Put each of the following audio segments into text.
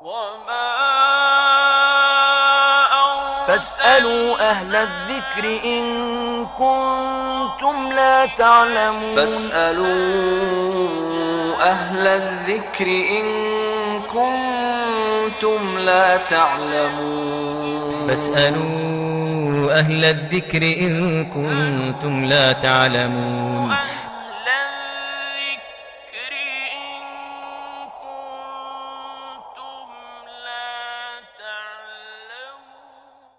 فاسألوا أهل الذكر إن كنتم لا تعلمون فاسألوا أهل الذكر إن كنتم لا تعلمون فاسألوا أهل الذكر إن كنتم لا تعلمون أهل الذكر إن كنتم لا تعلمون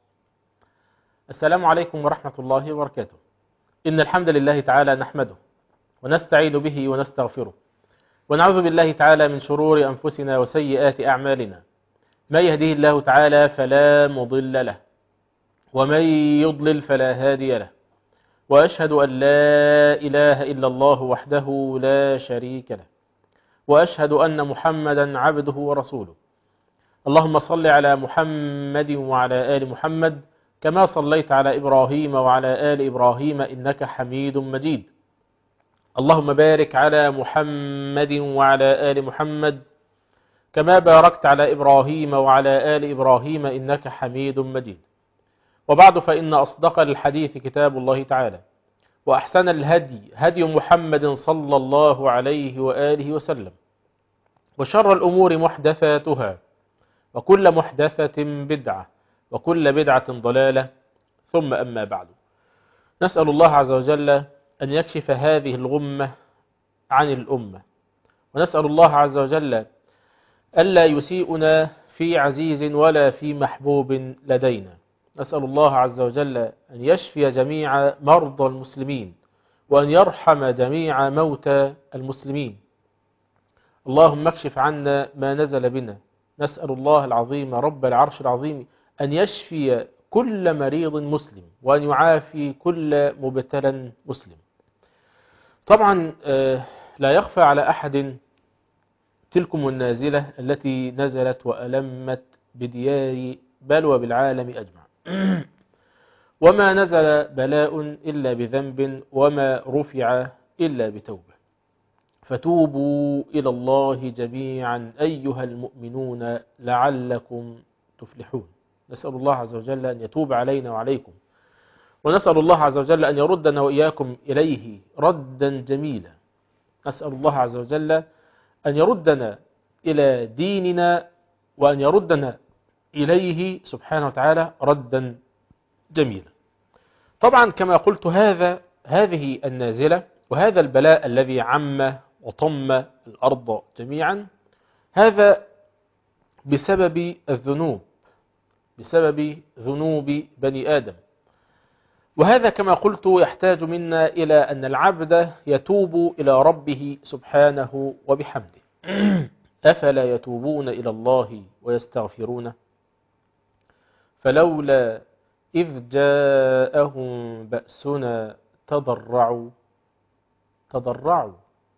السلام عليكم ورحمة الله وبركاته إن الحمد لله تعالى نحمده ونستعين به ونستغفره ونعوذ بالله تعالى من شرور أنفسنا وسيئات أعمالنا ما يهديه الله تعالى فلا مضل له ومن يضلل فلا هادي له وأشهد أن لا إله إلا الله وحده لا شريك له وأشهد أن محمدا عبده ورسوله اللهم صل على محمد وعلى آل محمد كما صليت على إبراهيم وعلى آل إبراهيم إنك حميد مجيد اللهم بارك على محمد وعلى آل محمد كما باركت على إبراهيم وعلى آل إبراهيم إنك حميد مجيد وبعد فإن أصدق الحديث كتاب الله تعالى وأحسن الهدي هدي محمد صلى الله عليه وآله وسلم وشر الأمور محدثاتها وكل محدثة بدعة وكل بدعة ضلالة ثم أما بعد نسأل الله عز وجل أن يكشف هذه الغمة عن الأمة ونسأل الله عز وجل ألا يسيئنا في عزيز ولا في محبوب لدينا نسأل الله عز وجل أن يشفي جميع مرضى المسلمين وأن يرحم جميع موتى المسلمين اللهم اكشف عنا ما نزل بنا نسأل الله العظيم رب العرش العظيم أن يشفي كل مريض مسلم وأن يعافي كل مبتلى مسلم طبعا آه، لا يخفى على أحد تلكم النازلة التي نزلت وألمت بديار بل وبالعالم أجمع وما نزل بلاء إلا بذنب وما رفع إلا بتوبة فتوبوا إلى الله جميعا أيها المؤمنون لعلكم تفلحون نسأل الله عز وجل أن يتوب علينا وعليكم ونسأل الله عز وجل أن يردنا وإياكم إليه ردا جميلا نسأل الله عز وجل أن يردنا إلى ديننا وأن يردنا إليه سبحانه وتعالى ردا جميلا طبعا كما قلت هذا هذه النازلة وهذا البلاء الذي عم وطم الأرض جميعا هذا بسبب الذنوب بسبب ذنوب بني آدم وهذا كما قلت يحتاج منا إلى أن العبد يتوب إلى ربه سبحانه وبحمده أفلا يتوبون إلى الله ويستغفرونه فلولا إذ جاءهم بأسنا تضرعوا تضرعوا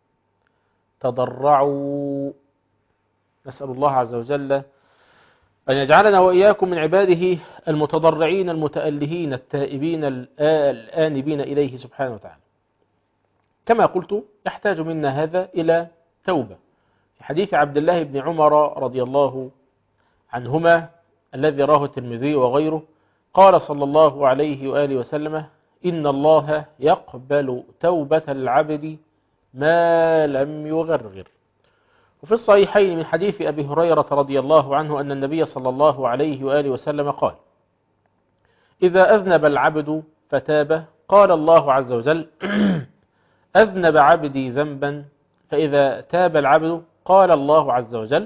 تضرعوا نسأل الله عز وجل أن يجعلنا وإياكم من عباده المتضرعين المتألهين التائبين الآنبين إليه سبحانه وتعالى كما قلت يحتاج منا هذا إلى توبة في حديث عبد الله بن عمر رضي الله عنهما الذي راه الترمذي وغيره قال صلى الله عليه وآله وسلم إن الله يقبل توبة العبد ما لم يغرغر وفي الصحيحين من حديث أبي هريرة رضي الله عنه أن النبي صلى الله عليه وآله وسلم قال إذا أذنب العبد فتاب قال الله عز وجل أذنب عبدي ذنبا فإذا تاب العبد قال الله عز وجل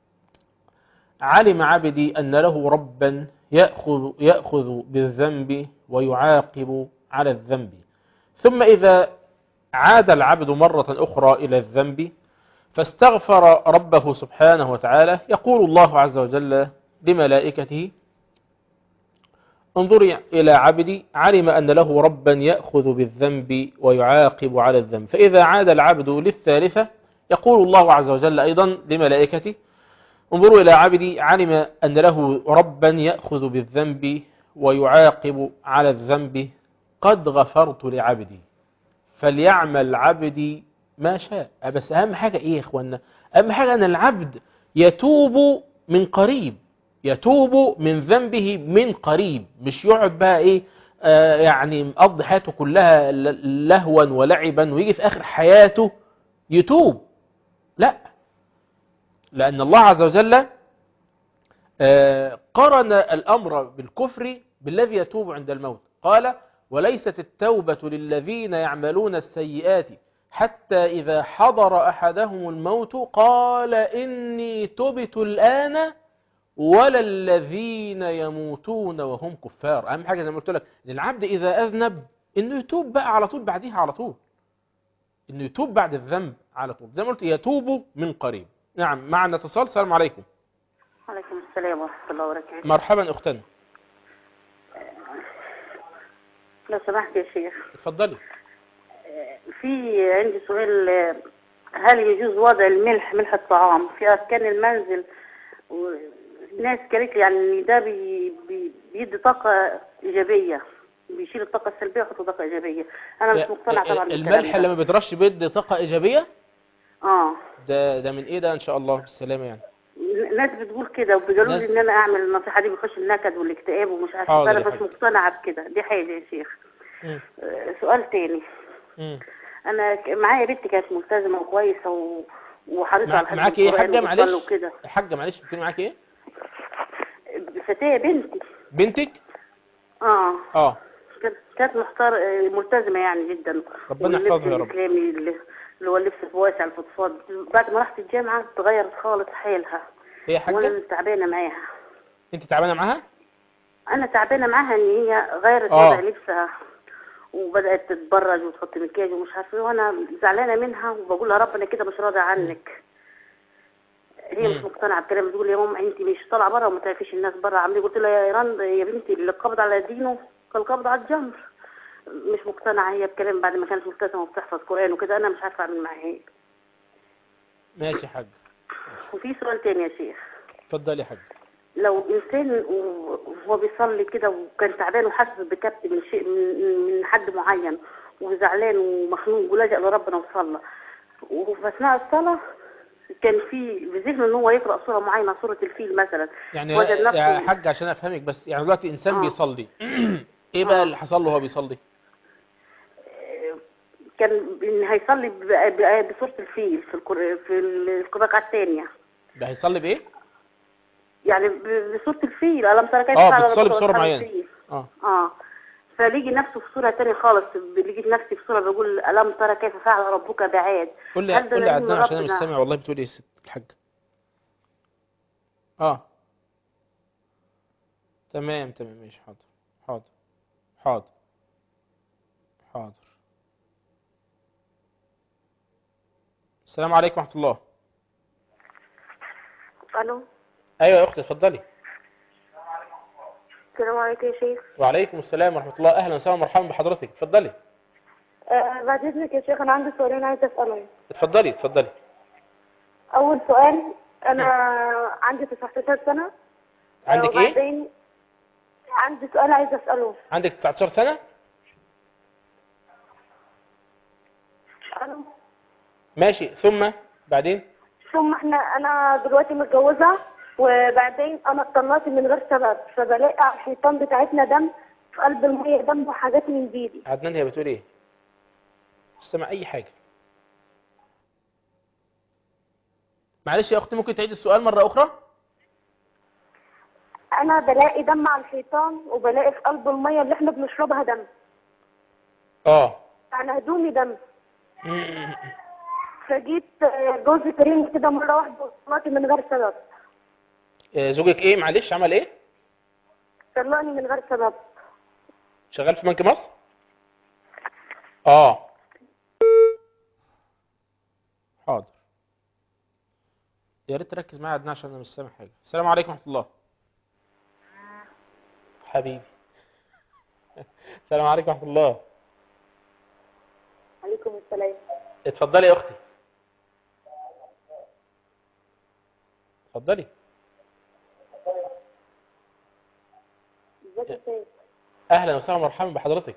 علم عبدي أن له ربا يأخذ, يأخذ بالذنب ويعاقب على الذنب ثم إذا عاد العبد مرة أخرى إلى الذنب فاستغفر ربه سبحانه وتعالى يقول الله عز وجل لملائكته انظري إلى عبدي علم أن له ربا يأخذ بالذنب ويعاقب على الذنب فإذا عاد العبد للثالثة يقول الله عز وجل أيضا لملائكته انظروا إلى عبدي علم أن له ربا يأخذ بالذنب ويعاقب على الذنب قد غفرت لعبدي فليعمل عبدي ما شاء بس أهم حاجة إيه يا إخوانا أهم حاجة أن العبد يتوب من قريب يتوب من ذنبه من قريب مش يقعد بقى ايه آه يعني مقضي حياته كلها ل- لهوا ولعبا ويجي في اخر حياته يتوب لا لان الله عز وجل آه، قرن الأمر بالكفر بالذي يتوب عند الموت قال وليست التوبة للذين يعملون السيئات حتى إذا حضر أحدهم الموت قال إني تبت الآن ولا الذين يموتون وهم كفار أهم حاجة زي ما قلت لك إن العبد إذا أذنب إنه يتوب بقى على طول بعديها على طول إنه يتوب بعد الذنب على طول زي ما قلت يتوب من قريب نعم معنا اتصال السلام عليكم وعليكم السلام ورحمة الله وبركاته مرحبا أختنا لو سمحت يا شيخ اتفضلي في عندي سؤال آه، هل يجوز وضع الملح ملح الطعام في أركان المنزل وناس قالت لي يعني إن ده بي بي بيدي طاقة إيجابية بيشيل الطاقة السلبية ويحط طاقة إيجابية أنا مش مقتنعة طبعا بالكلام الملح ده. لما بيترش بيدي طاقة إيجابية اه ده ده من إيه ده إن شاء الله بالسلامة يعني ناس بتقول كده وبيقولوا ناس- لي ان انا اعمل النصيحه دي بيخش النكد والاكتئاب ومش عارفه حاضر فانا يا مش حبيبي. مقتنعه بكده دي حاجه يا شيخ مم. آه، سؤال تاني مم. انا ك- معايا بنت كانت ملتزمه وكويسه و... وحريصه مع- على حفظ معاكي إيه يا القرآن حاجة وبتصلي معلش وكده يا حاجة معلش بتقولي معاكي إيه فتاة بنتي بنتك اه اه كانت- كانت محتار آه، ملتزمه يعني جدا ربنا واللبس يحفظها يا رب. الاسلامي اللي اللي هو اللبس الواسع الفضفاض بعد ما رحت الجامعه اتغيرت خالص حالها هي وانا حاجة اللي تعبانه معاها أنت تعبانة معاها انا تعبانه معاها ان هي غيرت آه. وضع لبسها وبدات تتبرج وتحط مكياج ومش عارفه ايه وانا زعلانه منها وبقول لها رب انا كده مش راضيه عنك هي مش مم. مقتنعه بكلامي بتقول يا ماما انت مش طالعه بره وما تعرفيش الناس بره عاملين قلت لها يا ايران يا بنتي اللي قبض على دينه كالقبض على الجمر مش مقتنعه هي بكلام بعد ما كانت ملتزمه وبتحفظ قران وكده انا مش عارفه اعمل معاها ايه ماشي يا حاج وفي سؤال تاني يا شيخ اتفضلي يا حاج لو انسان وهو بيصلي كده وكان تعبان وحاسس بكبت من شيء من, من حد معين وزعلان ومخنوق ولجأ لربنا وصلى وفي اثناء الصلاه كان في في ذهنه ان هو يقرا سوره معينه سوره الفيل مثلا يعني وجد يا نفسه حاج عشان أفهمك بس يعني دلوقتي إنسان آه. بيصلي إيه بقى آه. اللي حصل له وهو بيصلي كان ان هيصلي ب- ب- بسوره الفيل في القر- في الركعه الثانيه ده هيصلي بإيه يعني ب- بسوره الفيل الم ترى كيف آه، فعل بتصلي ربك بسورة بأصحاب معينة. الفيل؟ اه اه فليجي نفسه في صورة تانية خالص لقيت نفسي في صورة بقول ألم ترى كيف فعل ربك بعاد قول لي هل ده قول لي دليل عدنان من عشان انا مش ربنا؟ سامع والله بتقول ايه يا ست الحاج اه تمام تمام ماشي حاضر حاضر حاضر حاضر السلام عليكم ورحمة الله ألو ايوه يا اختي اتفضلي السلام عليكم يا شيخ وعليكم السلام ورحمة الله اهلا وسهلا ومرحبا بحضرتك اتفضلي آه، بعد إذنك يا شيخ أنا عندي سؤالين عايزة أسألهم اتفضلي اتفضلي أول سؤال أنا عندي 19 سنة آه، عندك ايه وبعدين عندي سؤال عايزة أسأله عندك 19 سنة ألو. ماشي ثم بعدين ثم احنا أنا دلوقتي متجوزة وبعدين أنا اتطلقت من غير سبب فبلاقي على الحيطان بتاعتنا دم في قلب المية دم وحاجات من دي عدنان هي بتقول ايه مش سامع اي حاجة معلش يا اختي ممكن تعيد السؤال مرة اخرى أنا بلاقي دم على الحيطان وبلاقي في قلب المية اللي احنا بنشربها دم اه يعني هدومي دم فجيت آه، جوزي كريم كده مرة واحدة وطلعت من غير سبب آه، زوجك ايه معلش عمل ايه طلقني من غير سبب شغال في بنك مصر اه حاضر يا ريت تركز معايا يا عدنان عشان انا مش سامع حاجه السلام عليكم ورحمه الله حبيبي السلام عليكم ورحمه الله عليكم السلام اتفضلي يا اختي اتفضلي ازيك يا شيخ اهلا وسهلا ومرحبا بحضرتك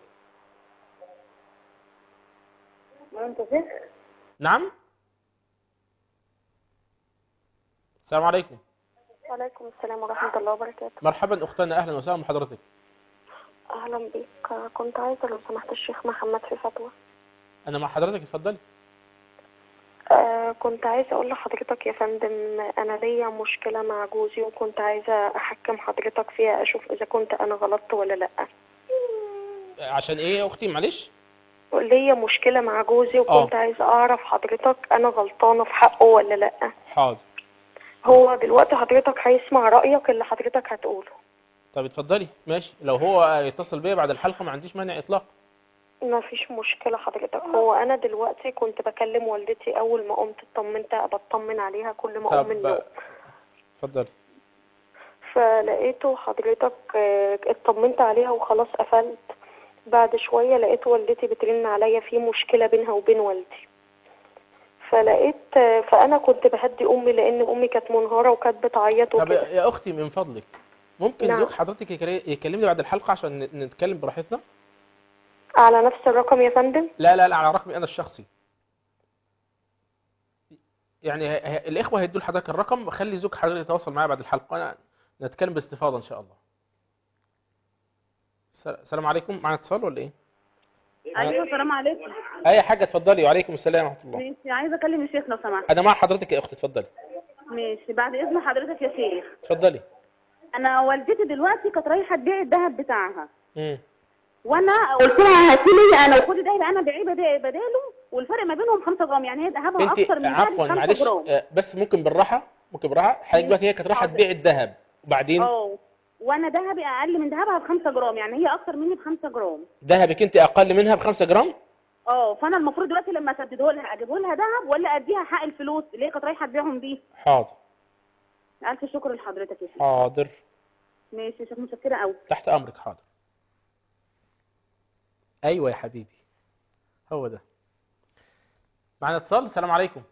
ما انت شيخ نعم السلام عليكم وعليكم السلام ورحمة الله وبركاته مرحبا اختنا اهلا وسهلا بحضرتك أهلا بك كنت عايزة لو سمحت الشيخ محمد في فتوى انا مع حضرتك اتفضلي آه كنت عايزة أقول لحضرتك يا فندم أنا ليا مشكلة مع جوزي وكنت عايزة أحكم حضرتك فيها أشوف إذا كنت أنا غلطت ولا لأ عشان ايه يا اختي معلش ليا مشكلة مع جوزي وكنت آه. عايزة أعرف حضرتك أنا غلطانة في حقه ولا لأ حاضر هو دلوقتي حضرتك هيسمع رأيك اللي حضرتك هتقوله طب اتفضلي ماشي لو هو يتصل بيا بعد الحلقه ما عنديش مانع اطلاق ما فيش مشكلة حضرتك هو أنا دلوقتي كنت بكلم والدتي أول ما قمت اطمنت بطمن عليها كل ما أقوم من النوم طب اتفضلي فلقيته حضرتك آه، اطمنت عليها وخلاص قفلت بعد شوية لقيت والدتي بترن عليا في مشكلة بينها وبين والدي فلقيت آه، فأنا كنت بهدي أمي لأن أمي كانت منهارة وكانت بتعيط طب وكده يا اختي من فضلك ممكن نعم. زوج حضرتك يكلي- يكلمني بعد الحلقه عشان ن- نتكلم براحتنا على نفس الرقم يا فندم لا لا لا على رقمي انا الشخصي يعني ه- ه- الاخوه هيدوا لحضرتك الرقم خلي زوج حضرتك يتواصل معايا بعد الحلقه انا نتكلم باستفاضه ان شاء الله س- السلام عليكم معنا اتصال ولا ايه ايوه السلام عليكم اي حاجه اتفضلي وعليكم السلام ورحمه الله ماشي عايزه اكلم الشيخ لو سمحت انا مع حضرتك يا اختي اتفضلي ماشي بعد اذن حضرتك يا شيخ اتفضلي انا والدتي دلوقتي كانت رايحه تبيع الذهب بتاعها امم وانا قلت لها هاتي لي انا وخدي ده يبقى انا بيعيه بدا- بداله والفرق ما بينهم 5 جرام يعني هي ذهبها انت اكتر من عفوا ده معلش 5 جرام آه، بس ممكن بالراحه ممكن بالراحه حضرتك دلوقتي هي كانت رايحه حاضر. تبيع الذهب وبعدين اه وانا ذهبي اقل من ذهبها ب 5 جرام يعني هي اكتر مني ب 5 جرام ذهبك انت اقل منها ب 5 جرام اه فانا المفروض دلوقتي لما اسدده لها اجيبه لها ذهب ولا اديها حق الفلوس اللي هي كانت رايحه تبيعهم بيه حاضر الف شكر لحضرتك يا شيخ حاضر ماشي يا شيخ متشكره قوي تحت امرك حاضر ايوه يا حبيبي هو ده معنا اتصال السلام عليكم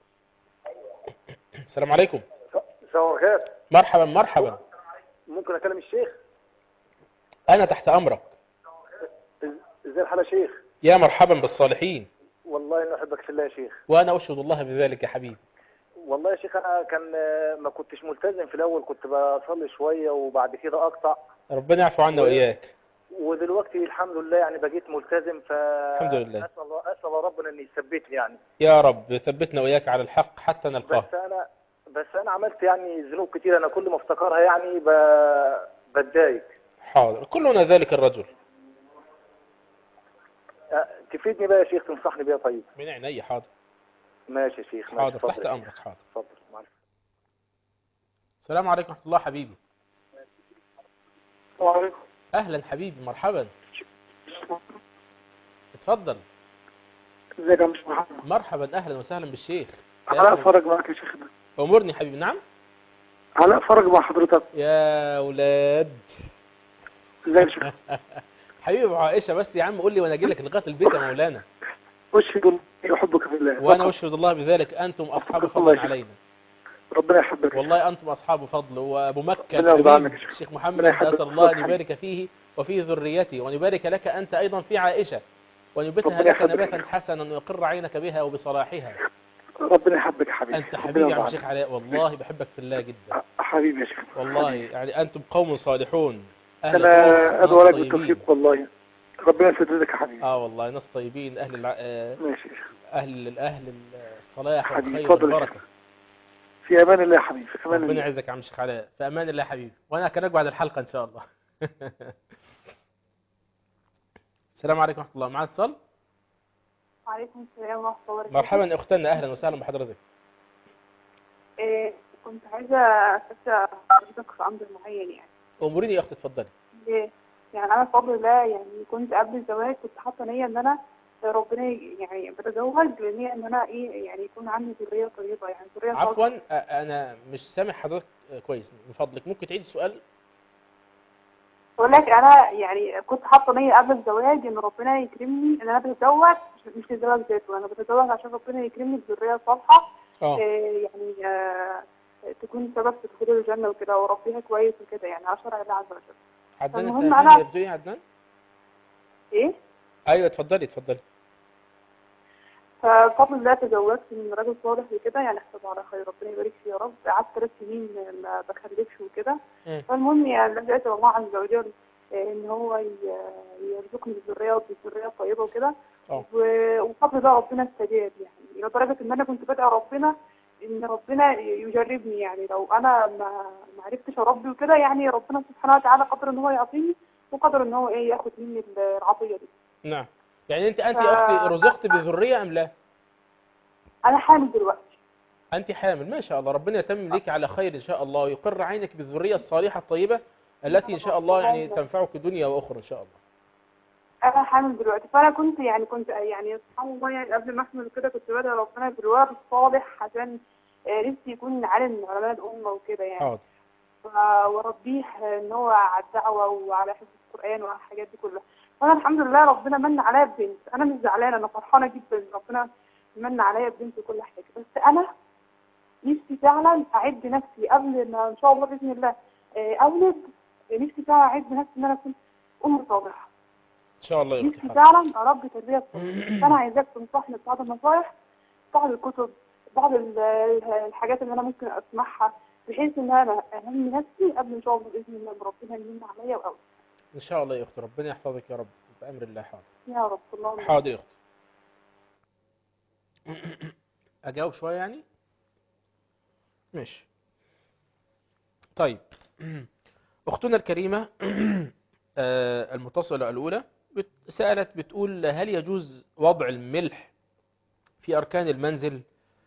السلام عليكم مساء الخير مرحبا مرحبا ممكن اكلم الشيخ انا تحت امرك إز- ازاي الحال يا شيخ يا مرحبا بالصالحين والله اني احبك في الله يا شيخ وانا اشهد الله بذلك يا حبيبي والله يا شيخ انا كان آه، ما كنتش ملتزم في الاول كنت بصلي شويه وبعد كده اقطع ربنا يعفو عنا واياك ودلوقتي الحمد لله يعني بقيت ملتزم ف الحمد لله. اسال الله اسال الله ربنا ان يثبتني يعني يا رب ثبتنا واياك على الحق حتى نلقاه بس انا بس انا عملت يعني ذنوب كتير انا كل ما افتكرها يعني ب... بتضايق حاضر كلنا ذلك الرجل آه، تفيدني بقى يا شيخ تنصحني بيها طيب من عيني حاضر ماشي يا شيخ ماشي حاضر اتفضل تحت يا امرك شيخ. حاضر اتفضل معلش السلام عليكم ورحمه الله حبيبي وعليكم اهلا حبيبي مرحبا اتفضل ازيك يا مش محمد مرحبا اهلا وسهلا بالشيخ علاء فرج معاك يا شيخنا امرني حبيبي نعم علاء فرج مع حضرتك يا اولاد ازيك يا شيخ حبيبي أبو عائشه بس يا عم قول لي وانا اجي لك لغايه البيت يا مولانا اشهد الله يحبك في الله وانا فقط. اشهد الله بذلك انتم اصحاب الله فضل يشفيك. علينا ربنا يحبك والله انتم اصحاب فضل وابو مكه ربنا يرضى عنك الحبيب يا شيخ. الشيخ محمد ربنا يحبك. اسال الله ان الله يبارك فيه وفي ذريته وان يبارك لك انت ايضا في عائشه وان يبتها ربنا لك يحبك. نباتا حسنا ويقر عينك بها وبصلاحها ربنا يحبك يا حبيبي انت ربنا حبيبي يا يرضى عم عنك. شيخ علاء والله بحبك في الله جدا حبيبي يا شيخ والله حبيبي. يعني انتم قوم صالحون اهل انا طرق، ادعو ناس لك طيبين. بالتوفيق والله ربنا يسددك يا حبيبي اه والله ناس طيبين اهل الع... آه، ماشي يا شيخ اهل اهل الصلاح حبيبي، والخير اتفضل يا والبركه شيخ. في امان الله يا حبيبي في امان ربنا الله يعزك يا عم شيخ علاء في امان الله يا حبيبي وانا اكلمك بعد الحلقه ان شاء الله السلام عليكم ورحمه الله معاذ اتصال وعليكم السلام ورحمة الله وبركاته مرحبا اختنا اهلا وسهلا بحضرتك إيه كنت عايزة أستفسر حضرتك في أمر معين يعني اموريني يا اختي اتفضلي إيه يعني أنا بفضل الله يعني كنت قبل الزواج كنت حاطة نية إن أنا ربنا يعني بتزوج بنية إن أنا إيه يعني يكون عندي ذرية طيبة يعني ذرية صالحة. عفوا أ- انا مش سامع حضرتك كويس من فضلك ممكن تعيد السؤال بقول لك أنا يعني كنت حاطة نية قبل الزواج إن ربنا يكرمني إن أنا بتزوج مش- مش الزواج ذاته أنا بتزوج عشان ربنا يكرمني بذرية صالحة اه إيه يعني آه تكون سبب في دخول الجنة وكده وربيها كويس وكده يعني على شرع الله عز وجل عدنان المهم انت أنا- أنا... يا عدنان إيه ايوه اتفضلي اتفضلي فبفضل الله تزوجت من راجل صالح وكده يعني احسب على خير ربنا يبارك فيه يا رب قعدت ثلاث سنين ما بخلفش وكده مم. فالمهم يعني لجأت إلى الله عز وجل آه، ان هو ي- يرزقني بالذريه وبالذريه الطيبه وكده اه. و- وبفضل الله ربنا استجاب يعني لدرجه ان انا كنت بدعي ربنا ان ربنا يجربني يعني لو انا ما ما عرفتش اربي وكده يعني ربنا سبحانه وتعالى قدر ان هو يعطيني وقدر ان هو ايه ياخد مني العطيه دي نعم يعني انت انت ف- يا اختي رزقت بذريه ام لا انا حامل دلوقتي انت حامل ما شاء الله ربنا يتمم لك على خير ان شاء الله ويقر عينك بالذريه الصالحه الطيبه التي ان شاء الله يعني تنفعك دنيا واخرى ان شاء الله انا حامل دلوقتي فانا كنت يعني كنت يعني سبحان الله يعني قبل ما احمل كده كنت بدعي ربنا بالولد الصالح عشان آه، نفسي يكون عالم من علماء الامه وكده يعني حاضر ف- واربيه ان هو على الدعوه وعلى حفظ القران وعلى الحاجات دي كلها فانا الحمد لله ربنا من عليا ببنت انا مش زعلانه انا فرحانه جدا ربنا من عليا ببنت وكل حاجه بس انا نفسي فعلا اعد نفسي قبل ما ان شاء الله باذن الله آه، اولد نفسي فعلا اعد نفسي ان انا اكون ام صالحه ان شاء الله يا اختي نفسي حاضر. فعلا اربي تربيه صالحه فانا عايزاك تنصحني ببعض النصايح بعض الكتب بعض ال- الحاجات اللي انا ممكن اسمعها بحيث ان انا اهم نفسي قبل ان شاء الله باذن الله إن ربنا يمن عليا واول ان شاء الله يا اختي ربنا يحفظك يا رب بامر الله حاضر يا رب اللهم حاضر يا اختي اجاوب شويه يعني ماشي طيب اختنا الكريمه آه، المتصله الاولى بت- سالت بتقول هل يجوز وضع الملح في اركان المنزل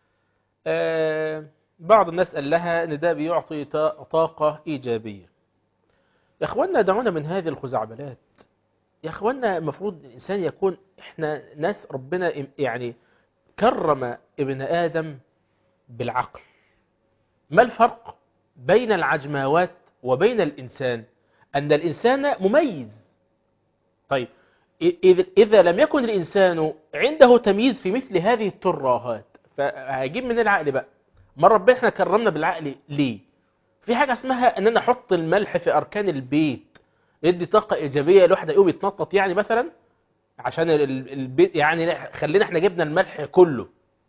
آه، بعض الناس قال لها ان ده بيعطي طا- طاقه ايجابيه يا اخوانا دعونا من هذه الخزعبلات يا اخوانا المفروض الانسان يكون احنا ناس ربنا ام- يعني كرم ابن ادم بالعقل ما الفرق بين العجماوات وبين الانسان ان الانسان مميز طيب إ- إذ- اذا لم يكن الانسان عنده تمييز في مثل هذه الترهات فهجيب من العقل بقى ما ربنا احنا كرمنا بالعقل ليه في حاجه اسمها ان انا احط الملح في اركان البيت يدي طاقه ايجابيه الواحد يقوم يتنطط يعني مثلا عشان ال- ال- البيت يعني خلينا احنا جبنا الملح كله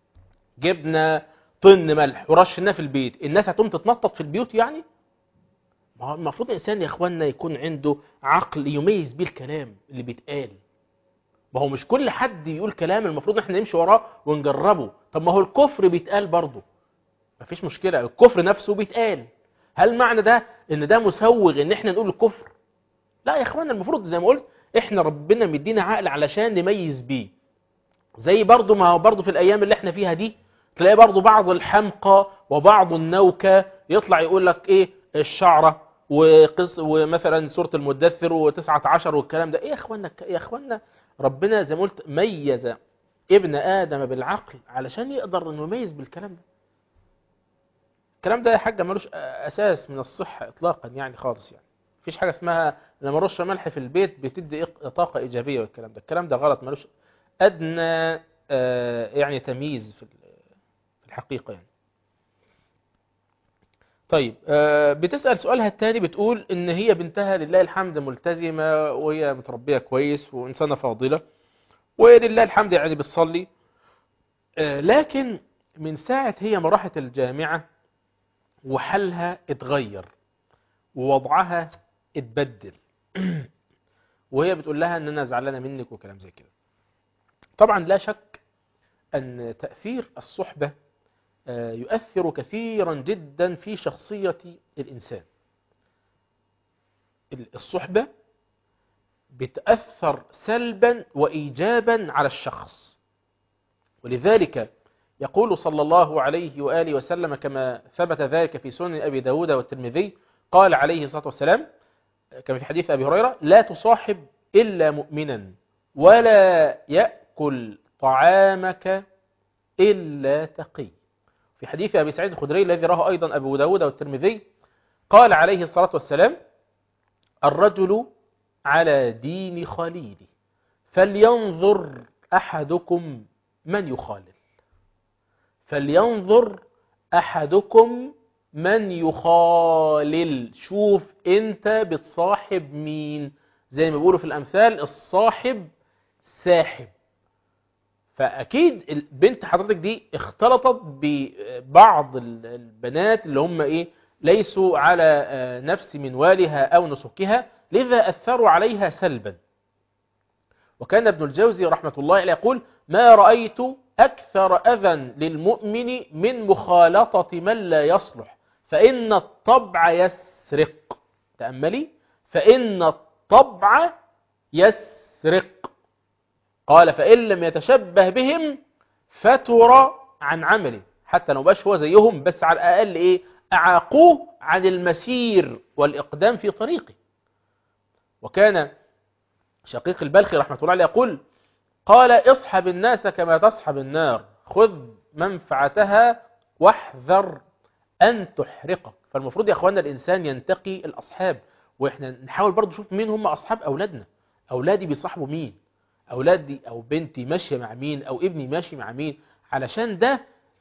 جبنا طن ملح ورشناه في البيت الناس هتقوم تتنطط في البيوت يعني ما هو المفروض الانسان يا اخوانا يكون عنده عقل يميز بيه الكلام اللي بيتقال ما هو مش كل حد يقول كلام المفروض احنا نمشي وراه ونجربه طب ما هو الكفر بيتقال برضه مفيش مشكله الكفر نفسه بيتقال هل معنى ده ان ده مسوغ ان احنا نقول الكفر لا يا اخوانا المفروض زي ما قلت احنا ربنا مدينا عقل علشان نميز بيه زي برضو ما هو برضو في الايام اللي احنا فيها دي تلاقي برضو بعض الحمقى وبعض النوكة يطلع يقول لك ايه الشعرة وقص ومثلا سورة المدثر وتسعة عشر والكلام ده ايه يا اخوانا يا اخوانا ربنا زي ما قلت ميز ابن ادم بالعقل علشان يقدر انه يميز بالكلام ده الكلام ده يا حاجة ملوش اساس من الصحة اطلاقا يعني خالص يعني مفيش حاجة اسمها لما رش ملح في البيت بتدي إق- طاقة ايجابية والكلام ده الكلام ده غلط ملوش ادنى آه، يعني تمييز في ال- في الحقيقة يعني طيب آه، بتسأل سؤالها الثاني بتقول ان هي بنتها لله الحمد ملتزمة وهي متربية كويس وانسانة فاضلة ولله الحمد يعني بتصلي آه، لكن من ساعة هي ما راحت الجامعة وحالها اتغير ووضعها اتبدل وهي بتقول لها ان انا زعلانة منك وكلام زي كده طبعا لا شك أن تأثير الصحبة آه، يؤثر كثيرا جدا في شخصية الإنسان ال- الصحبة بتأثر سلبا وإيجابا على الشخص ولذلك يقول صلى الله عليه وآله وسلم كما ثبت ذلك في سنن أبي داود والترمذي قال عليه الصلاة والسلام كما في حديث أبي هريرة لا تصاحب إلا مؤمنا ولا يأكل طعامك إلا تقي في حديث أبي سعيد الخدري الذي راه أيضا أبو داود والترمذي قال عليه الصلاة والسلام الرجل على دين خليله فلينظر أحدكم من يخالل فلينظر أحدكم من يخالل شوف انت بتصاحب مين زي ما بيقولوا في الأمثال الصاحب ساحب فاكيد البنت حضرتك دي اختلطت ببعض ال- البنات اللي هم ايه ليسوا على آه، نفس منوالها او نسكها لذا اثروا عليها سلبا وكان ابن الجوزي رحمة الله عليه يقول ما رأيت أكثر أذى للمؤمن من مخالطة من لا يصلح فإن الطبع يسرق تأملي فإن الطبع يسرق قال فإن لم يتشبه بهم فتر عن عمله حتى لو باش هو زيهم بس على الأقل إيه أعاقوه عن المسير والإقدام في طريقه وكان شقيق البلخي رحمة الله عليه يقول قال اصحب الناس كما تصحب النار خذ منفعتها واحذر أن تحرقك فالمفروض يا أخوانا الإنسان ينتقي الأصحاب وإحنا نحاول برضو نشوف مين هم أصحاب أولادنا أولادي بيصاحبوا مين أولادي أو بنتي ماشية مع مين أو ابني ماشي مع مين علشان ده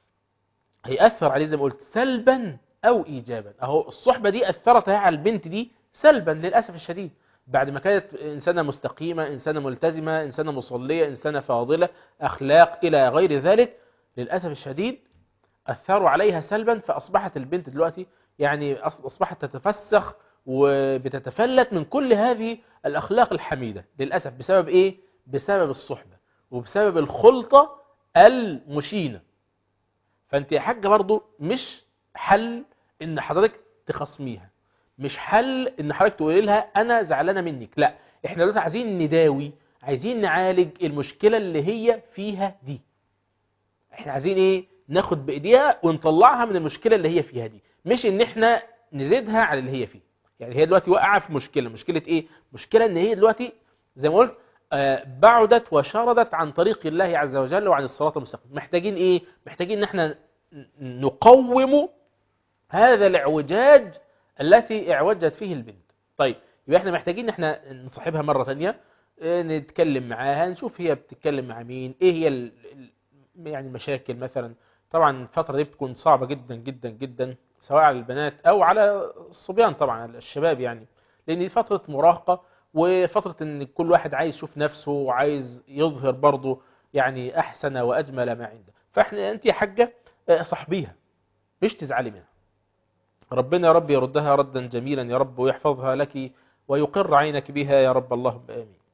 هيأثر عليه زي ما قلت سلبا أو إيجابا أهو الصحبة دي أثرت على البنت دي سلبا للأسف الشديد بعد ما كانت إنسانة مستقيمة إنسانة ملتزمة إنسانة مصلية إنسانة فاضلة أخلاق إلى غير ذلك للأسف الشديد أثروا عليها سلبا فأصبحت البنت دلوقتي يعني أص- أصبحت تتفسخ وبتتفلت من كل هذه الأخلاق الحميدة للأسف بسبب إيه؟ بسبب الصحبة وبسبب الخلطة المشينة فأنت يا حاجة برضو مش حل إن حضرتك تخصميها مش حل إن حضرتك تقولي لها أنا زعلانة منك لا إحنا دلوقتي عايزين نداوي عايزين نعالج المشكلة اللي هي فيها دي احنا عايزين ايه ناخد بايديها ونطلعها من المشكله اللي هي فيها دي مش ان احنا نزيدها على اللي هي فيه يعني هي دلوقتي واقعه في مشكله مشكله ايه مشكله ان هي دلوقتي زي ما قلت آه، بعدت وشردت عن طريق الله عز وجل وعن الصراط المستقيم محتاجين ايه محتاجين ان احنا ن- نقوم هذا الاعوجاج التي اعوجت فيه البنت طيب يبقى احنا محتاجين ان احنا نصاحبها مره ثانيه آه، نتكلم معاها نشوف هي بتتكلم مع مين ايه هي ال- ال- يعني المشاكل مثلا طبعا الفترة دي بتكون صعبة جدا جدا جدا سواء على البنات او على الصبيان طبعا على الشباب يعني لان دي فترة مراهقة وفترة ان كل واحد عايز يشوف نفسه وعايز يظهر برضه يعني احسن واجمل ما عنده فاحنا انت يا حاجة آه، صاحبيها مش تزعلي منها ربنا يا رب يردها ردا جميلا يا رب ويحفظها لك ويقر عينك بها يا رب اللهم امين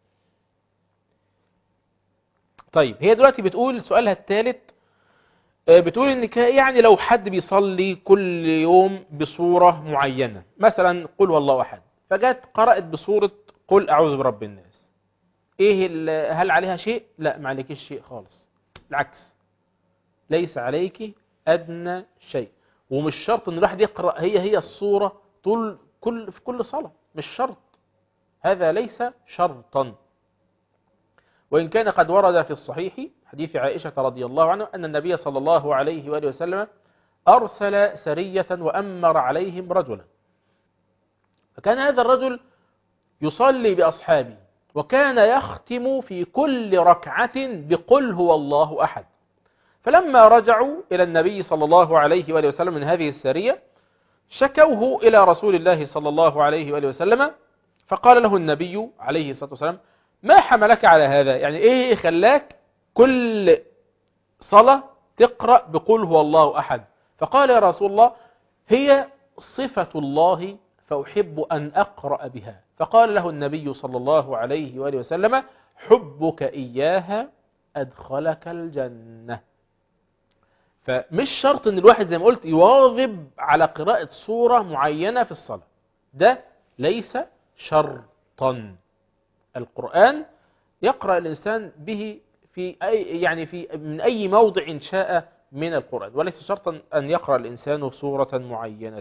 طيب هي دلوقتي بتقول سؤالها الثالث آه، بتقول ان ك- يعني لو حد بيصلي كل يوم بصورة معينة مثلا قل والله احد فجت قرأت بصورة قل اعوذ برب الناس ايه ال- هل عليها شيء لا ما عليكش شيء خالص العكس ليس عليك ادنى شيء ومش شرط ان الواحد يقرأ هي هي الصورة طول كل في كل صلاة مش شرط هذا ليس شرطا وإن كان قد ورد في الصحيح حديث عائشة رضي الله عنها أن النبي صلى الله عليه وآله وسلم أرسل سرية وأمر عليهم رجلا فكان هذا الرجل يصلي بأصحابه وكان يختم في كل ركعة بقل هو الله أحد فلما رجعوا إلى النبي صلى الله عليه وآله وسلم من هذه السرية شكوه إلى رسول الله صلى الله عليه وآله وسلم فقال له النبي عليه الصلاة والسلام ما حملك على هذا يعني ايه خلاك كل صلاة تقرأ بقول هو الله أحد فقال يا رسول الله هي صفة الله فأحب أن أقرأ بها فقال له النبي صلى الله عليه وآله وسلم حبك إياها أدخلك الجنة فمش شرط ان الواحد زي ما قلت يواظب على قراءة سورة معينة في الصلاة ده ليس شرطا القرآن يقرأ الإنسان به في أي يعني في من أي موضع شاء من القرآن وليس شرطا أن يقرأ الإنسان سورة معينة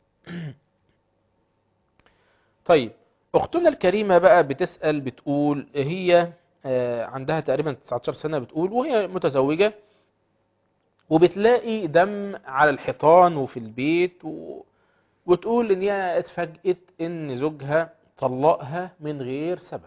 طيب أختنا الكريمة بقى بتسأل بتقول هي آه، عندها تقريبا 19 سنة بتقول وهي متزوجة وبتلاقي دم على الحيطان وفي البيت و... وتقول ان هي اتفاجئت ان زوجها طلقها من غير سبب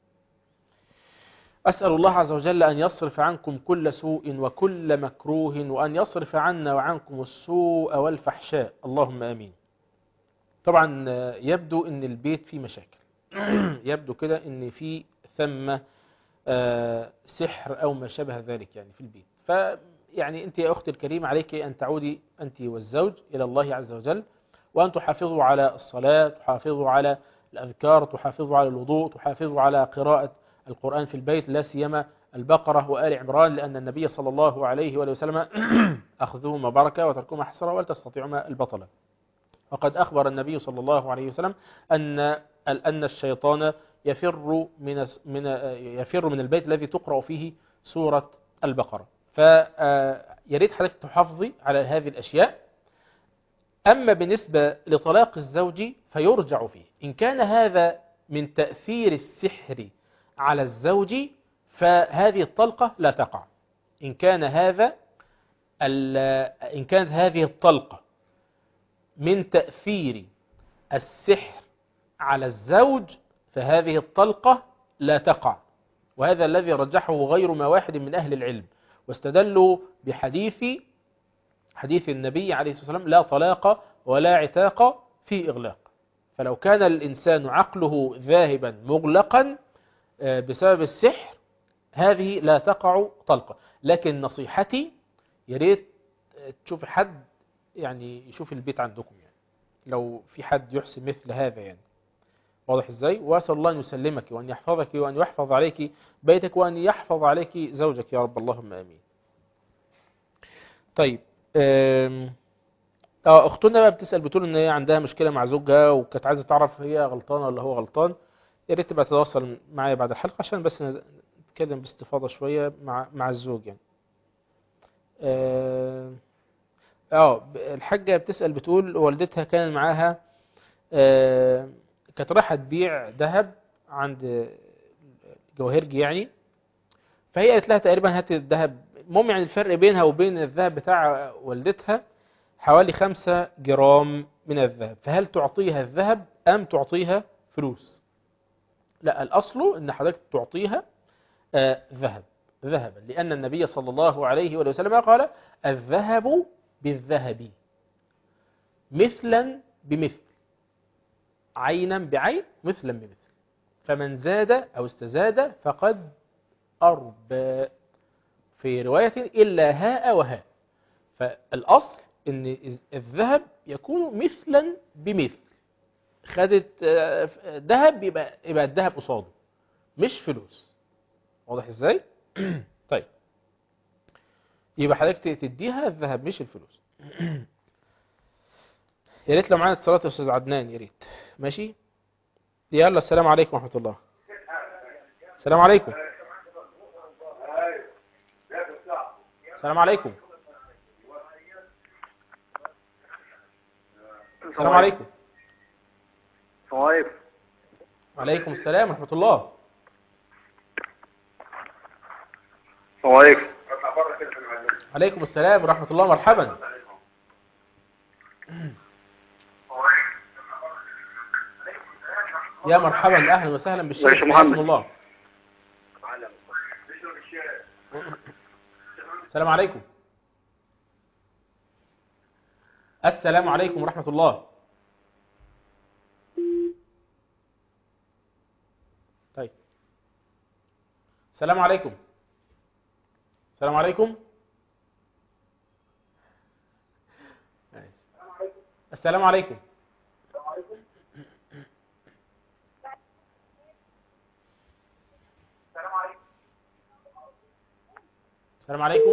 أسأل الله عز وجل أن يصرف عنكم كل سوء وكل مكروه وأن يصرف عنا وعنكم السوء والفحشاء اللهم آمين طبعا يبدو أن البيت فيه مشاكل يبدو كده أن في ثم آه، سحر أو ما شابه ذلك يعني في البيت فيعني أنت يا أختي الكريمة عليك أن تعودي أنت والزوج إلى الله عز وجل وأن تحافظوا على الصلاة تحافظوا على الأذكار تحافظوا على الوضوء تحافظوا على قراءة القرآن في البيت لا سيما البقرة وآل عمران لأن النبي صلى الله عليه وآله وسلم أخذهما بركة وتركهما حسرة ولا تستطيعهما البطلة وقد أخبر النبي صلى الله عليه وسلم أن أن الشيطان يفر من من يفر من البيت الذي تقرأ فيه سورة البقرة فيريد حضرتك تحافظي على هذه الأشياء أما بالنسبة لطلاق الزوج فيرجع فيه إن كان هذا من تأثير السحر على الزوج فهذه الطلقة لا تقع إن كان هذا ال- إن كانت هذه الطلقة من تأثير السحر على الزوج فهذه الطلقة لا تقع وهذا الذي رجحه غير ما واحد من أهل العلم واستدلوا بحديث حديث النبي عليه الصلاة والسلام لا طلاق ولا عتاق في إغلاق فلو كان الإنسان عقله ذاهبا مغلقا آه، بسبب السحر هذه لا تقع طلقة لكن نصيحتي يا ريت تشوف حد يعني يشوف البيت عندكم يعني لو في حد يحسن مثل هذا يعني واضح ازاي واسال الله ان يسلمك وان يحفظك وان يحفظ عليك بيتك وان يحفظ عليك زوجك يا رب اللهم امين طيب آم، اه اختنا بقى بتسال بتقول ان هي عندها مشكله مع زوجها وكانت عايزه تعرف هي غلطانه ولا هو غلطان يا ريت تبقى تتواصل معايا بعد الحلقه عشان بس نتكلم باستفاضه شويه مع مع الزوج يعني اه آه، الحاجه بتسال بتقول والدتها كان معاها آه، كانت رايحه تبيع ذهب عند جواهرجي يعني فهي قالت لها تقريبا هات الذهب المهم يعني الفرق بينها وبين الذهب بتاع والدتها حوالي خمسة جرام من الذهب فهل تعطيها الذهب أم تعطيها فلوس لا الأصل أن حضرتك تعطيها آه، ذهب ذهبا لأن النبي صلى الله عليه وآله وسلم قال الذهب بالذهب مثلا بمثل عينا بعين مثلا بمثل فمن زاد أو استزاد فقد أربى في رواية إلا هاء وهاء فالأصل أن الذهب يكون مثلا بمثل خدت آه، ذهب يبقى يبقى الذهب قصاده مش فلوس واضح ازاي؟ طيب يبقى حضرتك تديها الذهب مش الفلوس يا ريت لو معانا اتصالات يا استاذ عدنان يا ريت ماشي يلا السلام عليكم ورحمه الله السلام عليكم السلام عليكم السلام عليكم السلام عليكم وعليكم السلام ورحمه الله السلام عليكم عليكم السلام ورحمه الله مرحبا يا مرحبا اهلا وسهلا بالشيخ باشا محمد. حياكم الله السلام عليكم السلام عليكم ورحمة الله طيب السلام عليكم السلام عليكم ماشي. السلام عليكم السلام عليكم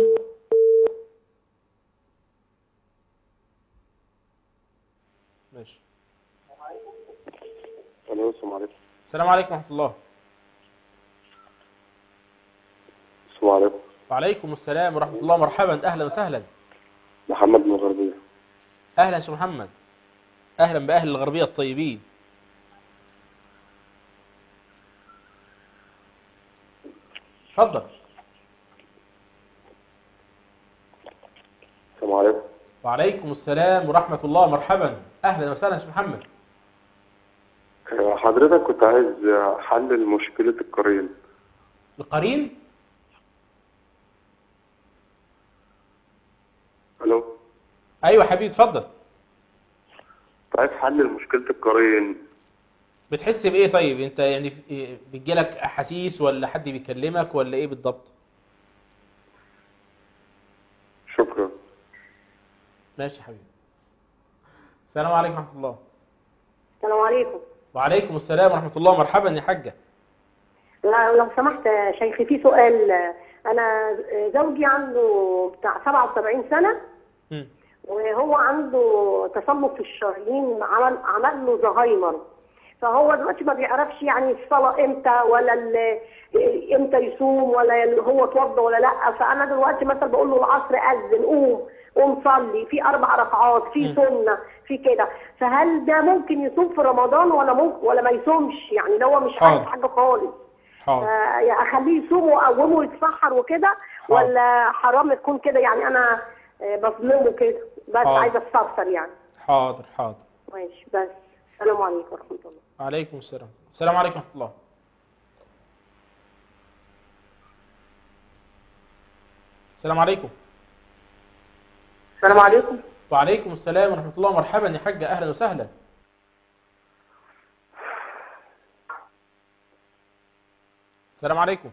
ماشي الو السلام عليكم السلام عليكم ورحمة الله السلام عليكم وعليكم السلام ورحمة الله مرحبا أهلا وسهلا محمد من الغربية أهلا يا شيخ محمد أهلا بأهل الغربية الطيبين اتفضل السلام عليكم وعليكم السلام ورحمة الله مرحبا أهلا وسهلا يا شيخ محمد آه، حضرتك كنت عايز آه، حل مشكلة القرين القرين الو أيوة حبيبي اتفضل كنت عايز حل مشكلة القرين بتحس بايه طيب انت يعني في- بيجيلك احاسيس ولا حد بيكلمك ولا ايه بالضبط شكرا ماشي يا حبيبي السلام عليكم ورحمه الله السلام عليكم وعليكم السلام ورحمه الله مرحبا يا حاجه لا لو سمحت يا شيخي في سؤال انا زوجي عنده بتاع 77 سنه مم. وهو عنده تصلب في الشرايين عمل عمل له زهايمر فهو دلوقتي ما بيعرفش يعني الصلاه امتى ولا ال- امتى يصوم ولا ال- هو اتوضى ولا لا فانا دلوقتي مثلا بقول له العصر اذن قوم قوم صلي في اربع ركعات في سنه في كده فهل ده ممكن يصوم في رمضان ولا ممكن ولا ما يصومش يعني لو هو مش عايز حاضر. حاجه خالص حاضر آه، يعني اخليه يصوم واقومه يتسحر وكده ولا حرام تكون كده يعني انا آه، بظلمه كده بس حاضر. عايزه استفسر يعني حاضر حاضر ماشي بس السلام عليكم ورحمه الله وعليكم السلام السلام عليكم ورحمه الله السلام عليكم السلام عليكم وعليكم السلام ورحمه الله مرحبا يا حاجه اهلا وسهلا السلام عليكم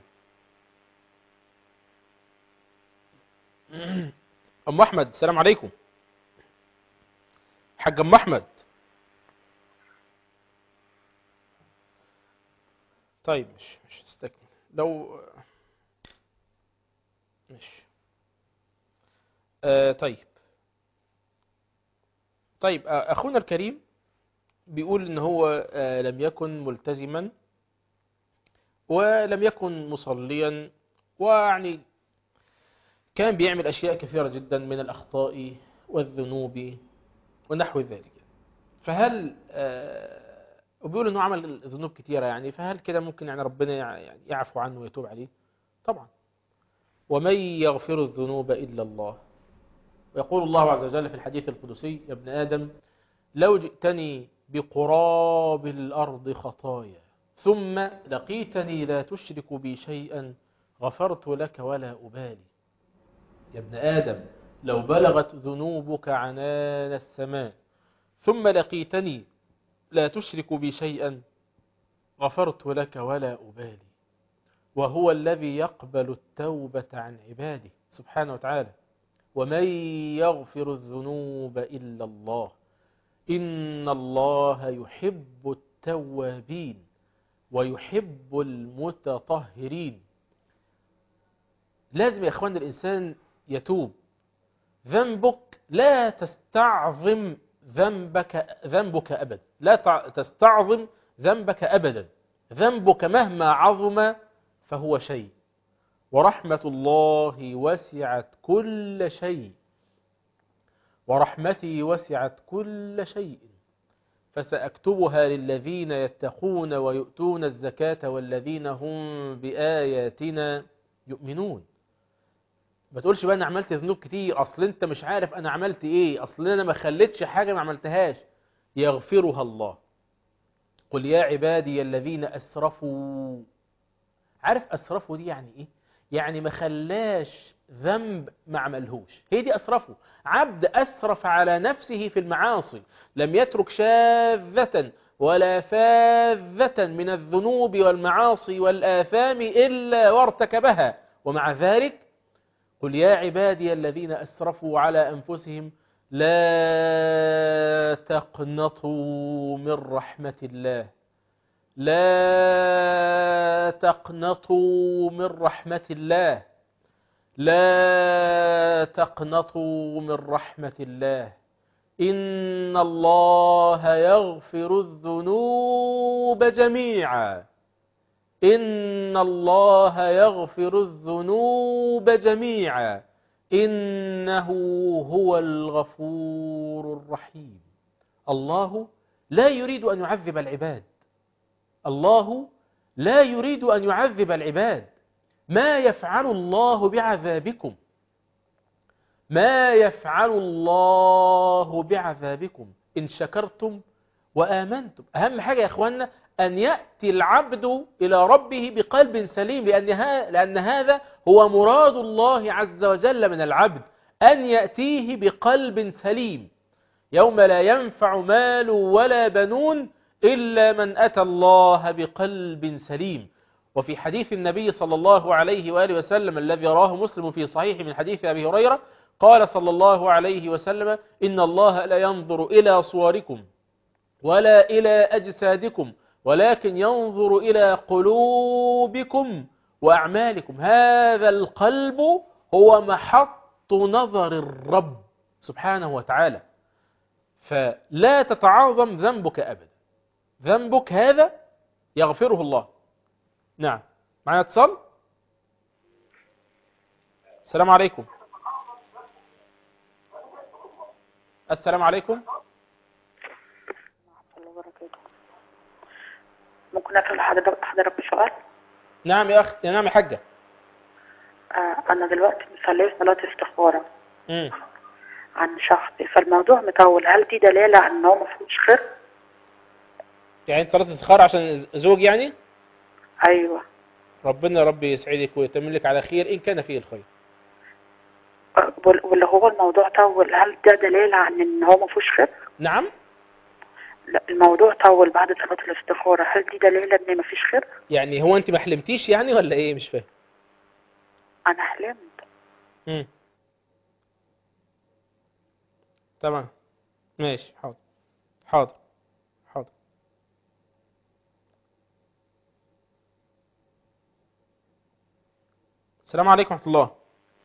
ام احمد السلام عليكم حاج ام احمد طيب مش مش استكمل لو مش آه طيب طيب آه اخونا الكريم بيقول ان هو آه لم يكن ملتزما ولم يكن مصليا ويعني كان بيعمل أشياء كثيرة جدا من الأخطاء والذنوب ونحو ذلك فهل آه، وبيقول انه عمل ذنوب كثيرة يعني فهل كده ممكن يعني ربنا يع- يعني يعفو عنه ويتوب عليه طبعا ومن يغفر الذنوب إلا الله ويقول الله عز وجل في الحديث القدسي يا ابن آدم لو جئتني بقراب الأرض خطايا ثم لقيتني لا تشرك بي شيئا غفرت لك ولا أبالي يا ابن آدم لو بلغت ذنوبك عنان السماء ثم لقيتني لا تشرك بي شيئا غفرت لك ولا أبالي وهو الذي يقبل التوبة عن عباده سبحانه وتعالى ومن يغفر الذنوب إلا الله إن الله يحب التوابين ويحب المتطهرين لازم يا اخوان الانسان يتوب ذنبك لا تستعظم ذنبك ذنبك ابدا لا تع- تستعظم ذنبك ابدا ذنبك مهما عظم فهو شيء ورحمة الله وسعت كل شيء ورحمتي وسعت كل شيء فسأكتبها للذين يتقون ويؤتون الزكاة والذين هم بآياتنا يؤمنون ما تقولش بقى انا عملت ذنوب كتير اصل انت مش عارف انا عملت ايه اصل انا ما خليتش حاجة ما عملتهاش يغفرها الله قل يا عبادي الذين اسرفوا عارف اسرفوا دي يعني ايه يعني ما خلاش ذنب ما عملهوش هي دي اسرفه عبد اسرف على نفسه في المعاصي لم يترك شاذة ولا فاذة من الذنوب والمعاصي والآثام إلا وارتكبها ومع ذلك قل يا عبادي الذين أسرفوا على أنفسهم لا تقنطوا من رحمة الله لا تقنطوا من رحمة الله لا تقنطوا من رحمة الله إن الله يغفر الذنوب جميعا إن الله يغفر الذنوب جميعا إنه هو الغفور الرحيم الله لا يريد أن يعذب العباد الله لا يريد أن يعذب العباد ما يفعل الله بعذابكم ما يفعل الله بعذابكم إن شكرتم وآمنتم أهم حاجة يا إخواننا أن يأتي العبد إلى ربه بقلب سليم لأن, ها لأن هذا هو مراد الله عز وجل من العبد أن يأتيه بقلب سليم يوم لا ينفع مال ولا بنون إلا من أتى الله بقلب سليم وفي حديث النبي صلى الله عليه وآله وسلم الذي راه مسلم في صحيح من حديث أبي هريرة قال صلى الله عليه وسلم إن الله لا ينظر إلى صوركم ولا إلى أجسادكم ولكن ينظر إلى قلوبكم وأعمالكم هذا القلب هو محط نظر الرب سبحانه وتعالى فلا تتعاظم ذنبك أبدا ذنبك هذا يغفره الله نعم معنا اتصال السلام عليكم السلام عليكم ممكن أسأل حضرتك حضرتك بسؤال؟ نعم يا أخت نعم يا حاجة آه أنا دلوقتي مصلية صلاة استخارة مم. عن شخصي فالموضوع مطول هل دي دلالة على إن هو مفهوش خير؟ يعني انت صلاة استخارة عشان زوج يعني أيوه ربنا يا رب يسعدك ويتمم لك على خير إن كان فيه الخير آه، وال- واللي هو الموضوع طول هل ده دلالة عن إن هو مفهوش خير؟ نعم لا الموضوع طول بعد صلاة الاستخارة هل دي دلالة إن مفيش خير؟ يعني هو انت ما حلمتيش يعني ولا ايه مش فاهم أنا حلمت مم. تمام ماشي حاضر حاضر حاضر السلام عليكم ورحمة الله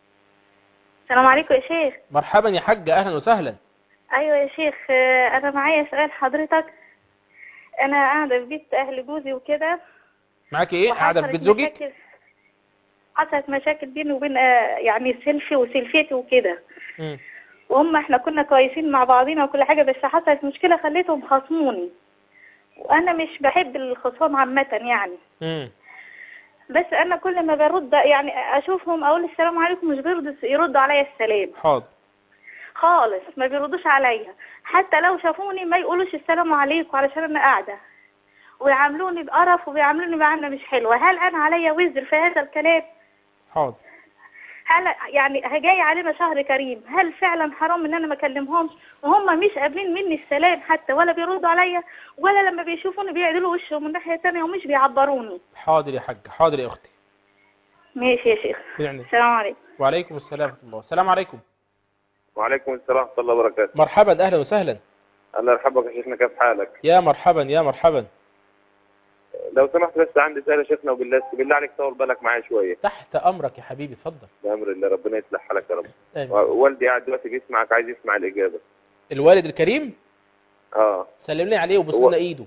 السلام عليكم يا شيخ مرحبا يا حاجة أهلا وسهلا ايوه يا شيخ آه، انا معايا سؤال حضرتك انا قاعده في بيت اهل جوزي وكده معاكي ايه قاعدة في وحصلت بيت زوجك مشاكل- حصلت مشاكل بيني وبين آه، يعني سيلفي وسيلفيتي وكده مم. وهم احنا كنا كويسين مع بعضينا وكل حاجه بس حصلت مشكله خليتهم خصموني وانا مش بحب الخصام عامه يعني مم. بس انا كل ما برد يعني اشوفهم اقول السلام عليكم مش بيرضوا يردوا عليا السلام حاضر خالص ما بيردوش عليا حتى لو شافوني ما يقولوش السلام عليكم علشان انا قاعده ويعاملوني بقرف وبيعاملوني معامله مش حلوه هل انا عليا وزر في هذا الكلام حاضر هل يعني جاي علينا شهر كريم هل فعلا حرام ان انا ما اكلمهمش وهم مش قابلين مني السلام حتى ولا بيردوا عليا ولا لما بيشوفوني بيعدلوا وشهم من ناحيه تانية ومش بيعبروني حاضر يا حاجة حاضر يا أختي ماشي يا شيخ يعني السلام عليكم وعليكم السلام ورحمة الله السلام عليكم وعليكم السلام ورحمة الله وبركاته مرحبا أهلا وسهلا الله يرحمك يا شيخنا كيف حالك يا مرحبا يا مرحبا لو سمحت بس عندي سؤال يا شيخنا وبالله بالله عليك طول بالك معايا شوية تحت أمرك يا حبيبي اتفضل بأمر الله ربنا يصلح حالك يا رب آمين. والدي قاعد دلوقتي بيسمعك عايز يسمع الإجابة الوالد الكريم اه سلم لي عليه وبص هو- لنا ايده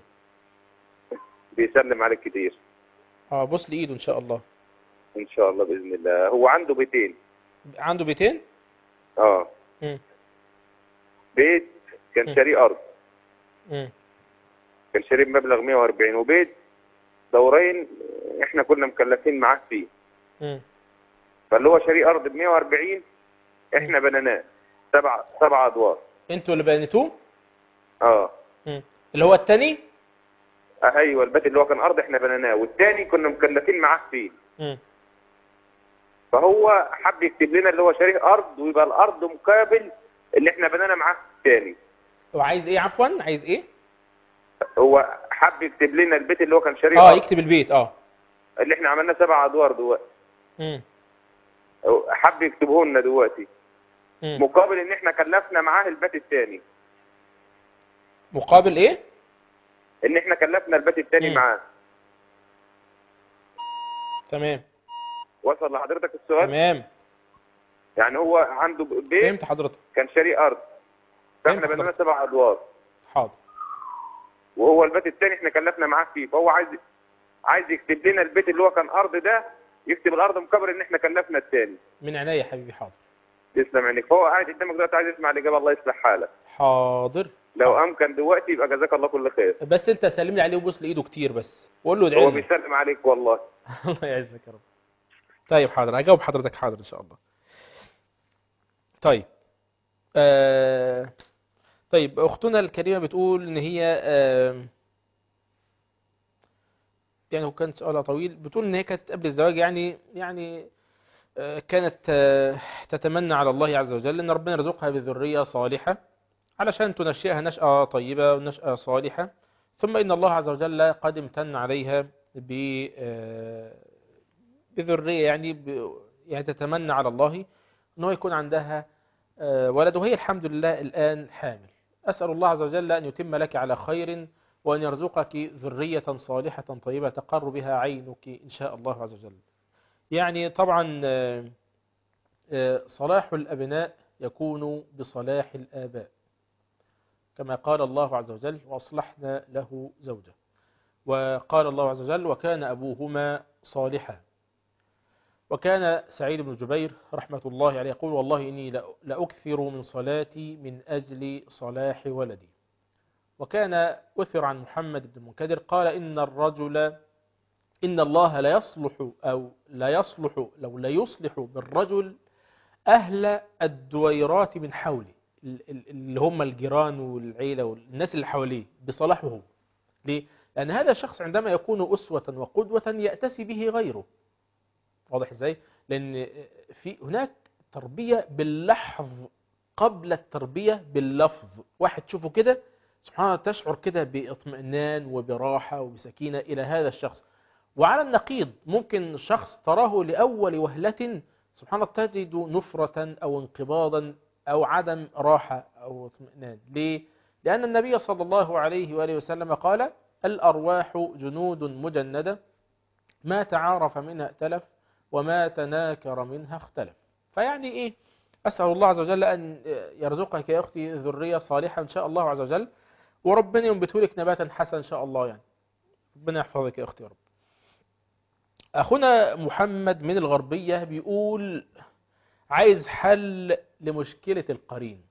بيسلم عليك كتير اه بص لي ايده ان شاء الله إن شاء الله بإذن الله هو عنده بيتين عنده بيتين اه مم. بيت كان شاري أرض مم. كان شاري بمبلغ 140 وبيت دورين احنا كنا مكلفين معاه فيه مم. فاللي هو شاري أرض ب 140 احنا بنيناه سبع سبع أدوار انتوا اللي بنيتوه اه مم. اللي هو التاني آه، ايوه البيت اللي هو كان ارض احنا بنيناه والتاني كنا مكلفين معاه فيه مم. فهو حب يكتب لنا اللي هو شاريه ارض ويبقى الارض مقابل اللي احنا بنينا معاه التاني هو عايز ايه عفوا عايز ايه هو حب يكتب لنا البيت اللي هو كان شاريه اه أرض يكتب البيت اه اللي احنا عملناه سبع ادوار دلوقتي مم. حب يكتبه لنا دلوقتي مم. مقابل ان احنا كلفنا معاه البيت التاني مقابل ايه ان احنا كلفنا البيت التاني مم. معاه تمام وصل لحضرتك السؤال تمام يعني هو عنده بيت فهمت حضرتك كان شاريه ارض فاحنا فهمت بنينا حضرتك. سبع ادوار حاضر وهو البيت التاني احنا كلفنا معاه فيه فهو عايز عايز يكتب لنا البيت اللي هو كان ارض ده يكتب الارض مقابل ان احنا كلفنا التاني من عينيا يا حبيبي حاضر تسلم عينيك فهو قاعد قدامك دلوقتي عايز يسمع الاجابه الله يصلح حالك حاضر لو امكن دلوقتي يبقى جزاك الله كل خير بس انت سلم لي عليه وبص لايده كتير بس وقول له ادعي هو لنا. بيسلم عليك والله الله يعزك يا رب طيب حاضر هجاوب حضرتك حاضر ان شاء الله طيب آه... طيب اختنا الكريمه بتقول ان هي آه... يعني هو كان سؤالها طويل بتقول ان هي كانت قبل الزواج يعني يعني آه، كانت آه، تتمنى على الله عز وجل ان ربنا يرزقها بذريه صالحه علشان تنشئها نشأة طيبة ونشأة صالحة ثم إن الله عز وجل قد امتن عليها ب آه، بذرية يعني ب... يعني تتمنى على الله أنه يكون عندها آه، ولد وهي الحمد لله الآن حامل أسأل الله عز وجل أن يتم لك على خير وأن يرزقك ذرية صالحة طيبة تقر بها عينك إن شاء الله عز وجل يعني طبعا آه، آه، صلاح الأبناء يكون بصلاح الآباء كما قال الله عز وجل وأصلحنا له زوجة وقال الله عز وجل وكان أبوهما صالحا وكان سعيد بن جبير رحمة الله عليه يقول والله إني لأ- لأكثر من صلاتي من أجل صلاح ولدي وكان أثر عن محمد بن المنكدر قال إن الرجل إن الله لا يصلح أو لا يصلح لو لا يصلح بالرجل أهل الدويرات من حوله ال- ال- اللي هم الجيران والعيلة والناس اللي حواليه بصلاحه هو ليه؟ لأن هذا الشخص عندما يكون أسوة وقدوة يأتسي به غيره واضح ازاي لان في هناك تربيه باللحظ قبل التربيه باللفظ واحد تشوفه كده سبحان الله تشعر كده باطمئنان وبراحه وبسكينه الى هذا الشخص وعلى النقيض ممكن شخص تراه لاول وهله سبحان الله تجد نفره او انقباضا او عدم راحه او اطمئنان ليه لان النبي صلى الله عليه واله وسلم قال الارواح جنود مجنده ما تعارف منها ائتلف وما تناكر منها اختلف فيعني ايه أسأل الله عز وجل أن يرزقك يا أختي ذرية صالحة إن شاء الله عز وجل وربنا ينبته لك نباتا حسنا إن شاء الله يعني ربنا يحفظك يا أختي يا رب أخونا محمد من الغربية بيقول عايز حل لمشكلة القرين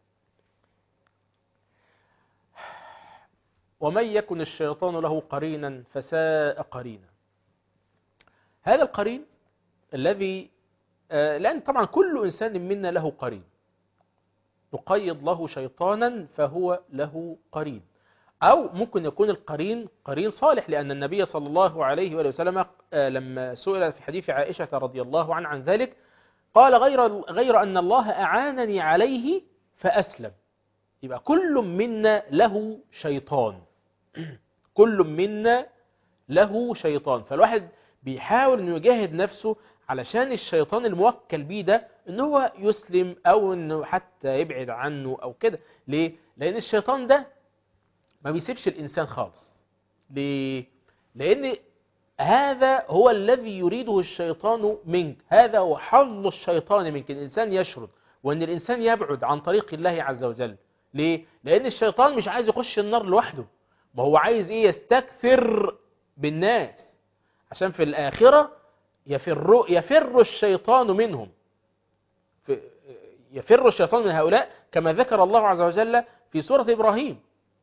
ومن يكن الشيطان له قرينا فساء قرينا هذا القرين الذي آه، لأن طبعا كل إنسان منا له قرين نقيض له شيطانا فهو له قرين أو ممكن يكون القرين قرين صالح لأن النبي صلى الله عليه وآله وسلم آه، لما سئل في حديث عائشة رضي الله عنه عن ذلك قال غير غير أن الله أعانني عليه فأسلم يبقى كل منا له شيطان كل منا له شيطان فالواحد بيحاول انه يجاهد نفسه علشان الشيطان الموكل بيه ده ان هو يسلم او انه حتى يبعد عنه او كده ليه لان الشيطان ده ما بيسيبش الانسان خالص ليه لان هذا هو الذي يريده الشيطان منك هذا هو حظ الشيطان منك الانسان يشرد وان الانسان يبعد عن طريق الله عز وجل ليه لان الشيطان مش عايز يخش النار لوحده ما هو عايز ايه يستكثر بالناس عشان في الآخرة يفر, يفر الشيطان منهم في- يفر الشيطان من هؤلاء كما ذكر الله عز وجل في سورة إبراهيم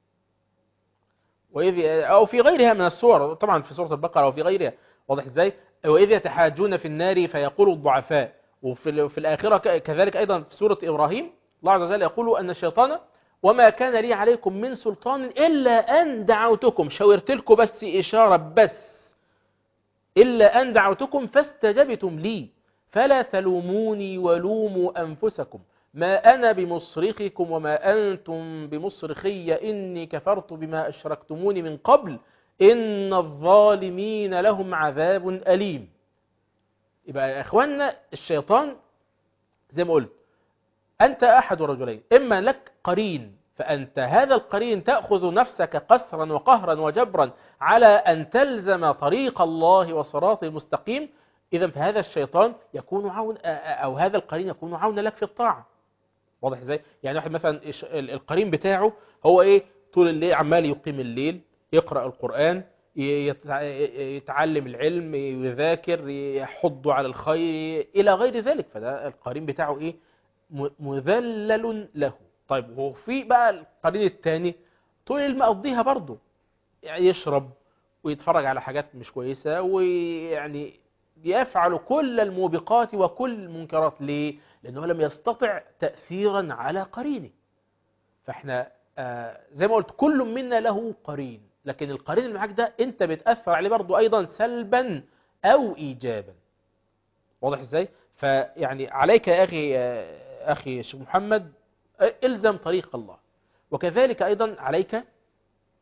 وإذ أو في غيرها من السور طبعا في سورة البقرة أو في غيرها واضح إزاي وإذ يتحاجون في النار فيقول الضعفاء وفي ال- في الآخرة ك- كذلك أيضا في سورة إبراهيم الله عز وجل يقول أن الشيطان وما كان لي عليكم من سلطان إلا أن دعوتكم شاورت لكم بس إشارة بس إلا أن دعوتكم فاستجبتم لي فلا تلوموني ولوموا أنفسكم ما أنا بمصرخكم وما أنتم بمصرخي إني كفرت بما أشركتموني من قبل إن الظالمين لهم عذاب أليم يبقى يا إخواننا الشيطان زي ما قلت أنت أحد رجلين إما لك قرين فأنت هذا القرين تأخذ نفسك قسرا وقهرا وجبرا على أن تلزم طريق الله وصراط المستقيم إذا فهذا الشيطان يكون عون أو هذا القرين يكون عونا لك في الطاعة واضح ازاي يعني واحد مثلا إيش- ال- القرين بتاعه هو ايه طول الليل عمال يقيم الليل يقرأ القرآن ي- يتع- يتعلم العلم يذاكر يحض على الخير إلى غير ذلك فده القرين بتاعه ايه م- مذلل له طيب هو في بقى القرين الثاني طول الليل مقضيها برضه يعني يشرب ويتفرج على حاجات مش كويسة ويعني يفعل كل الموبقات وكل المنكرات ليه؟ لأنه لم يستطع تأثيرا على قرينه فاحنا آه زي ما قلت كل منا له قرين لكن القرين اللي معاك ده انت بتأثر عليه برضو أيضا سلبا أو إيجابا واضح ازاي؟ فيعني عليك يا أخي يا أخي شيخ محمد آه، الزم طريق الله وكذلك أيضا عليك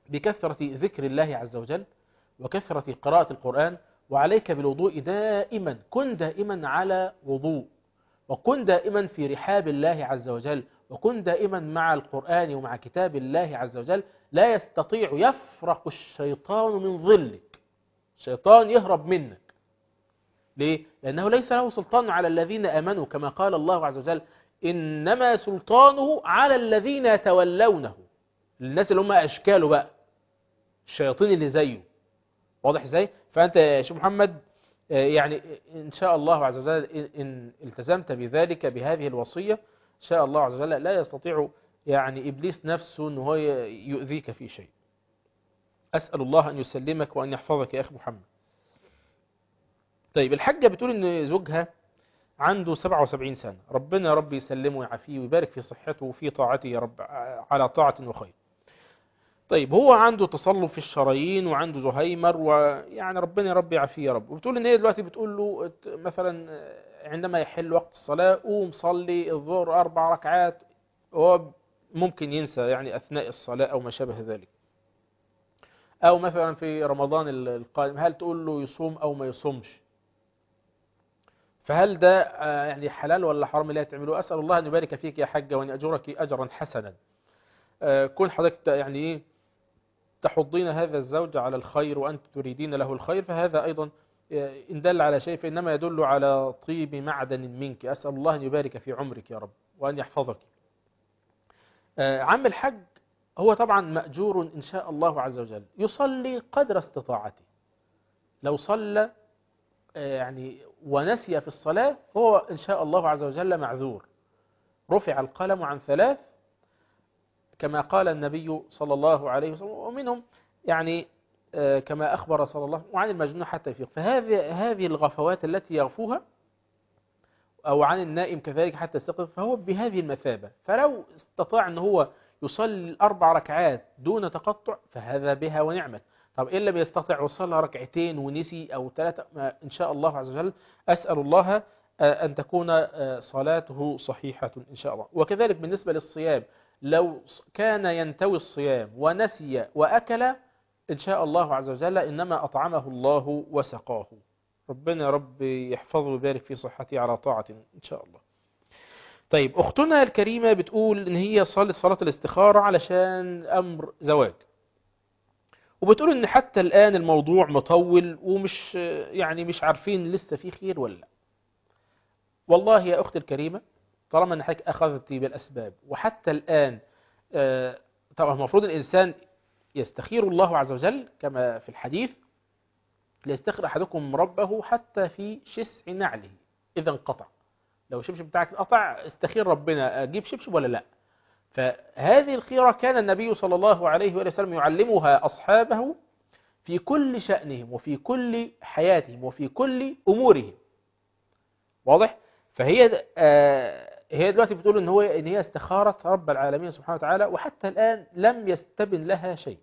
بكثرة ذكر الله عز وجل وكثرة قراءة القرآن وعليك بالوضوء دائما كن دائما على وضوء وكن دائما في رحاب الله عز وجل وكن دائما مع القرآن ومع كتاب الله عز وجل لا يستطيع يفرق الشيطان من ظلك الشيطان يهرب منك ليه؟ لأنه ليس له سلطان على الذين آمنوا كما قال الله عز وجل إنما سلطانه على الذين يتولونه الناس اللي هم أشكاله بقى الشياطين اللي زيه واضح ازاي فأنت يا شيخ محمد آه، يعني إن شاء الله عز وجل إن- إن التزمت بذلك بهذه الوصية إن شاء الله عز وجل لا يستطيع يعني إبليس نفسه أنه هو يؤذيك في شيء أسأل الله أن يسلمك وأن يحفظك يا أخي محمد طيب الحاجة بتقول أن زوجها عنده 77 سنة ربنا يا رب يسلمه ويعافيه ويبارك في صحته وفي طاعته يا رب على طاعة وخير طيب هو عنده تصلب في الشرايين وعنده زهايمر ويعني ربنا يا رب يعافيه يا رب وبتقول ان هي دلوقتي بتقول له ات- مثلا عندما يحل وقت الصلاة قوم صلي الظهر أربع ركعات هو ممكن ينسى يعني أثناء الصلاة أو ما شابه ذلك أو مثلا في رمضان ال- القادم هل تقول له يصوم أو ما يصومش فهل ده آه، يعني حلال ولا حرام اللي هتعمله أسأل الله أن يبارك فيك يا حاجة وأن يأجرك أجرا حسنا آه، كون حضرتك ت- يعني إيه تحضين هذا الزوج على الخير وأنت تريدين له الخير فهذا أيضا آه، إن دل على شيء فإنما يدل على طيب معدن منك أسأل الله أن يبارك في عمرك يا رب وأن يحفظك آه، عم الحج هو طبعا مأجور إن شاء الله عز وجل يصلي قدر استطاعته لو صلى آه، يعني ونسي في الصلاة هو إن شاء الله عز وجل معذور رفع القلم عن ثلاث كما قال النبي صلى الله عليه وسلم ومنهم يعني آه، كما أخبر صلى الله وعن المجنون حتى يفيق فهذه هذه الغفوات التي يغفوها أو عن النائم كذلك حتى يستيقظ فهو بهذه المثابة فلو استطاع أن هو يصلي الأربع ركعات دون تقطع فهذا بها ونعمت طب إن لم يستطع وصلى ركعتين ونسي أو ثلاثة ما إن شاء الله عز وجل أسأل الله آه، أن تكون آه، صلاته صحيحة إن شاء الله وكذلك بالنسبة للصيام لو كان ينتوي الصيام ونسي وأكل إن شاء الله عز وجل إنما أطعمه الله وسقاه ربنا يا رب يحفظه ويبارك في صحته على طاعة إن شاء الله طيب أختنا الكريمة بتقول إن هي صلت صلاة الاستخارة علشان أمر زواج وبتقول إن حتى الآن الموضوع مطول ومش يعني مش عارفين لسه في خير ولا لا والله يا أختي الكريمة طالما أنك أخذت بالأسباب وحتى الآن آه، طبعا المفروض الإنسان يستخير الله عز وجل كما في الحديث ليستخر أحدكم ربه حتى في شسع نعله إذا انقطع لو الشبشب بتاعك انقطع استخير ربنا أجيب شبشب ولا لا فهذه الخيرة كان النبي صلى الله عليه وآله وسلم يعلمها أصحابه في كل شأنهم وفي كل حياتهم وفي كل أمورهم واضح فهي آه هي دلوقتي بتقول ان هو ان هي استخارت رب العالمين سبحانه وتعالى وحتى الآن لم يستبن لها شيء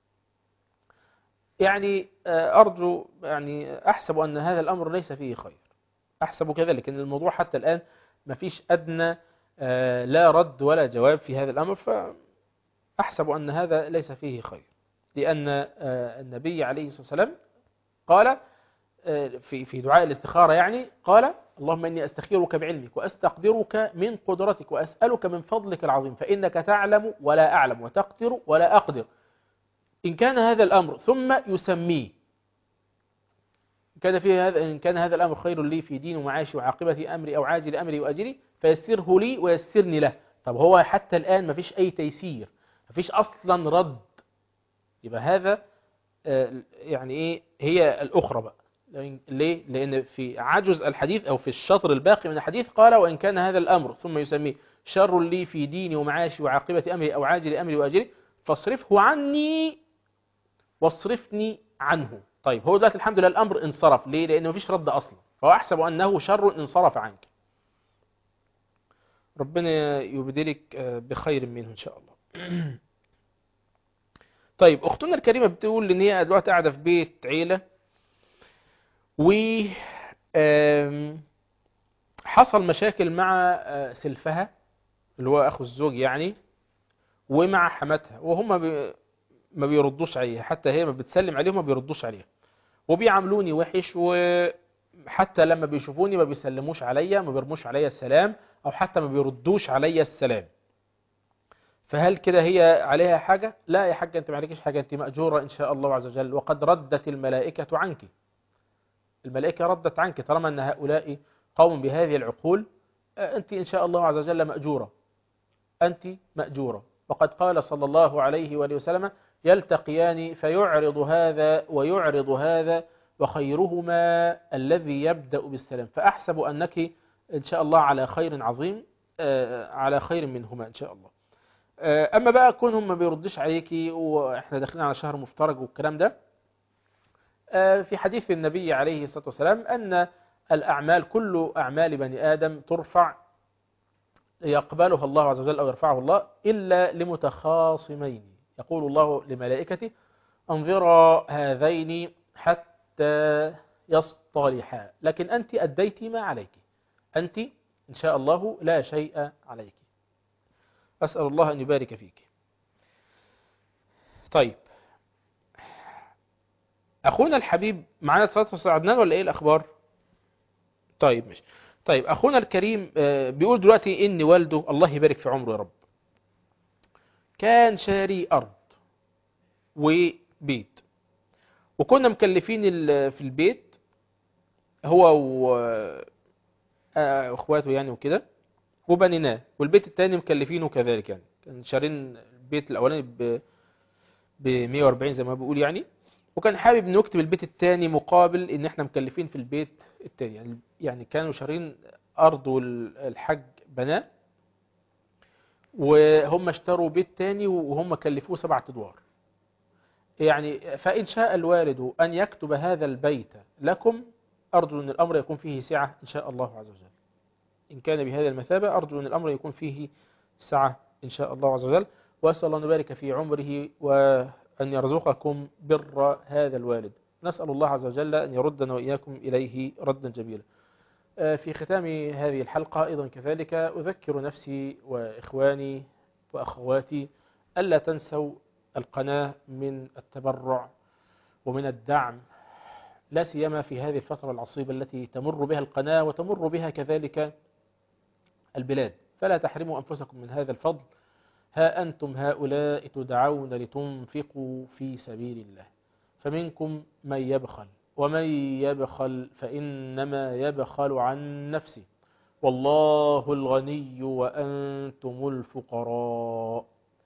يعني آه أرجو يعني أحسب أن هذا الأمر ليس فيه خير أحسب كذلك أن الموضوع حتى الآن ما فيش أدنى آه لا رد ولا جواب في هذا الأمر فأحسب أن هذا ليس فيه خير لأن آه النبي عليه الصلاة والسلام قال آه في في دعاء الاستخارة يعني قال اللهم إني أستخيرك بعلمك وأستقدرك من قدرتك وأسألك من فضلك العظيم فإنك تعلم ولا أعلم وتقدر ولا أقدر إن كان هذا الأمر ثم يسميه إن كان فيه هذا إن كان هذا الأمر خير لي في دين ومعاشي وعاقبة أمري أو عاجل أمري وأجري فيسره لي ويسرني له طب هو حتى الآن ما فيش أي تيسير ما فيش أصلا رد يبقى هذا يعني إيه هي الأخرى بقى ليه؟ لأن في عجز الحديث أو في الشطر الباقي من الحديث قال وإن كان هذا الأمر ثم يسميه شر لي في ديني ومعاشي وعاقبة أمري أو عاجل أمري وأجري فاصرفه عني واصرفني عنه طيب هو دلوقتي الحمد لله الأمر انصرف ليه؟ لأنه مفيش رد أصلا فهو أحسب أنه شر انصرف عنك ربنا يبدلك بخير منه إن شاء الله طيب أختنا الكريمة بتقول إن هي دلوقتي قاعدة في بيت عيلة و حصل مشاكل مع سلفها اللي هو أخو الزوج يعني ومع حماتها وهم ما بيردوش عليها حتى هي ما بتسلم عليهم ما بيردوش عليها وبيعاملوني وحش وحتى لما بيشوفوني ما بيسلموش عليا ما بيرموش عليا السلام او حتى ما بيردوش عليا السلام فهل كده هي عليها حاجة لا يا حاجة انت ما عليكش حاجة انت مأجورة ان شاء الله عز وجل وقد ردت الملائكة عنك الملائكة ردت عنك طالما ان هؤلاء قوم بهذه العقول آه، انت ان شاء الله عز وجل مأجورة أنت مأجورة وقد قال صلى الله عليه وآله وسلم يلتقيان فيعرض هذا ويعرض هذا وخيرهما الذي يبدأ بالسلام فأحسب أنك إن شاء الله على خير عظيم آه، على خير منهما إن شاء الله آه، أما بقى كونهم ما بيردش عليكي وإحنا داخلين على شهر مفترج والكلام ده آه، في حديث النبي عليه الصلاة والسلام أن الأعمال كل أعمال بني آدم ترفع يقبلها الله عز وجل أو يرفعه الله إلا لمتخاصمين يقول الله لملائكته انظرا هذين حتى يصطلحا لكن أنت أديت ما عليك أنت إن شاء الله لا شيء عليك أسأل الله أن يبارك فيك طيب أخونا الحبيب معنا اتصالات في عدنان ولا إيه الأخبار طيب مش طيب أخونا الكريم آه، بيقول دلوقتي إن والده الله يبارك في عمره يا رب كان شاري أرض وبيت وكنا مكلفين ال- في البيت هو واخواته يعني وكده وبنيناه والبيت التاني مكلفينه كذلك يعني كان شارين البيت الاولاني ب ب 140 زي ما بيقول يعني وكان حابب نكتب البيت التاني مقابل ان احنا مكلفين في البيت التاني يعني يعني كانوا شارين ارض والحاج بناه وهم اشتروا بيت تاني وهم كلفوه سبعة ادوار يعني فإن شاء الوالد أن يكتب هذا البيت لكم أرجو أن الأمر يكون فيه سعة إن شاء الله عز وجل إن كان بهذه المثابة أرجو أن الأمر يكون فيه سعة إن شاء الله عز وجل وأسأل الله أن يبارك في عمره وأن يرزقكم بر هذا الوالد نسأل الله عز وجل أن يردنا وإياكم إليه ردا جميلا آه، في ختام هذه الحلقة أيضا كذلك أذكر نفسي وإخواني وأخواتي ألا تنسوا القناة من التبرع ومن الدعم لا سيما في هذه الفترة العصيبة التي تمر بها القناة وتمر بها كذلك البلاد فلا تحرموا أنفسكم من هذا الفضل ها أنتم هؤلاء تدعون لتنفقوا في سبيل الله فمنكم من يبخل ومن يبخل فإنما يبخل عن نفسه والله الغني وأنتم الفقراء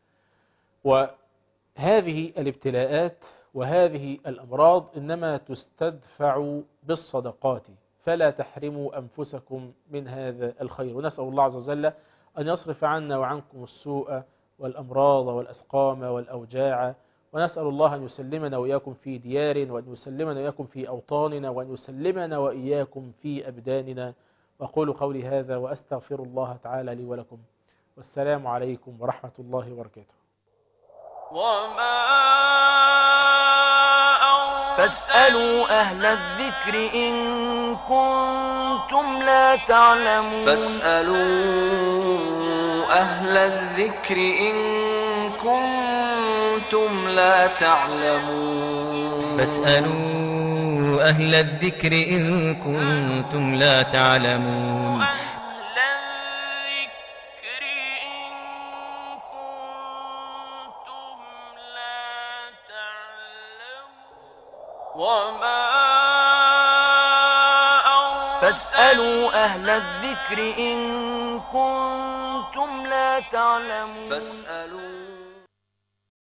وهذه الابتلاءات وهذه الأمراض إنما تستدفع بالصدقات فلا تحرموا أنفسكم من هذا الخير ونسأل الله عز وجل أن يصرف عنا وعنكم السوء والأمراض والأسقام والأوجاع ونسأل الله أن يسلمنا وإياكم في ديار وأن يسلمنا وإياكم في أوطاننا وأن يسلمنا وإياكم في أبداننا وأقول قولي هذا وأستغفر الله تعالى لي ولكم والسلام عليكم ورحمة الله وبركاته وما فاسألوا أهل الذكر إن كنتم لا تعلمون فاسألوا أهل الذكر إن كنتم لا تعلمون فاسألوا أهل الذكر إن كنتم لا تعلمون وما فاسألوا أهل الذكر إن كنتم لا تعلمون فاسألوا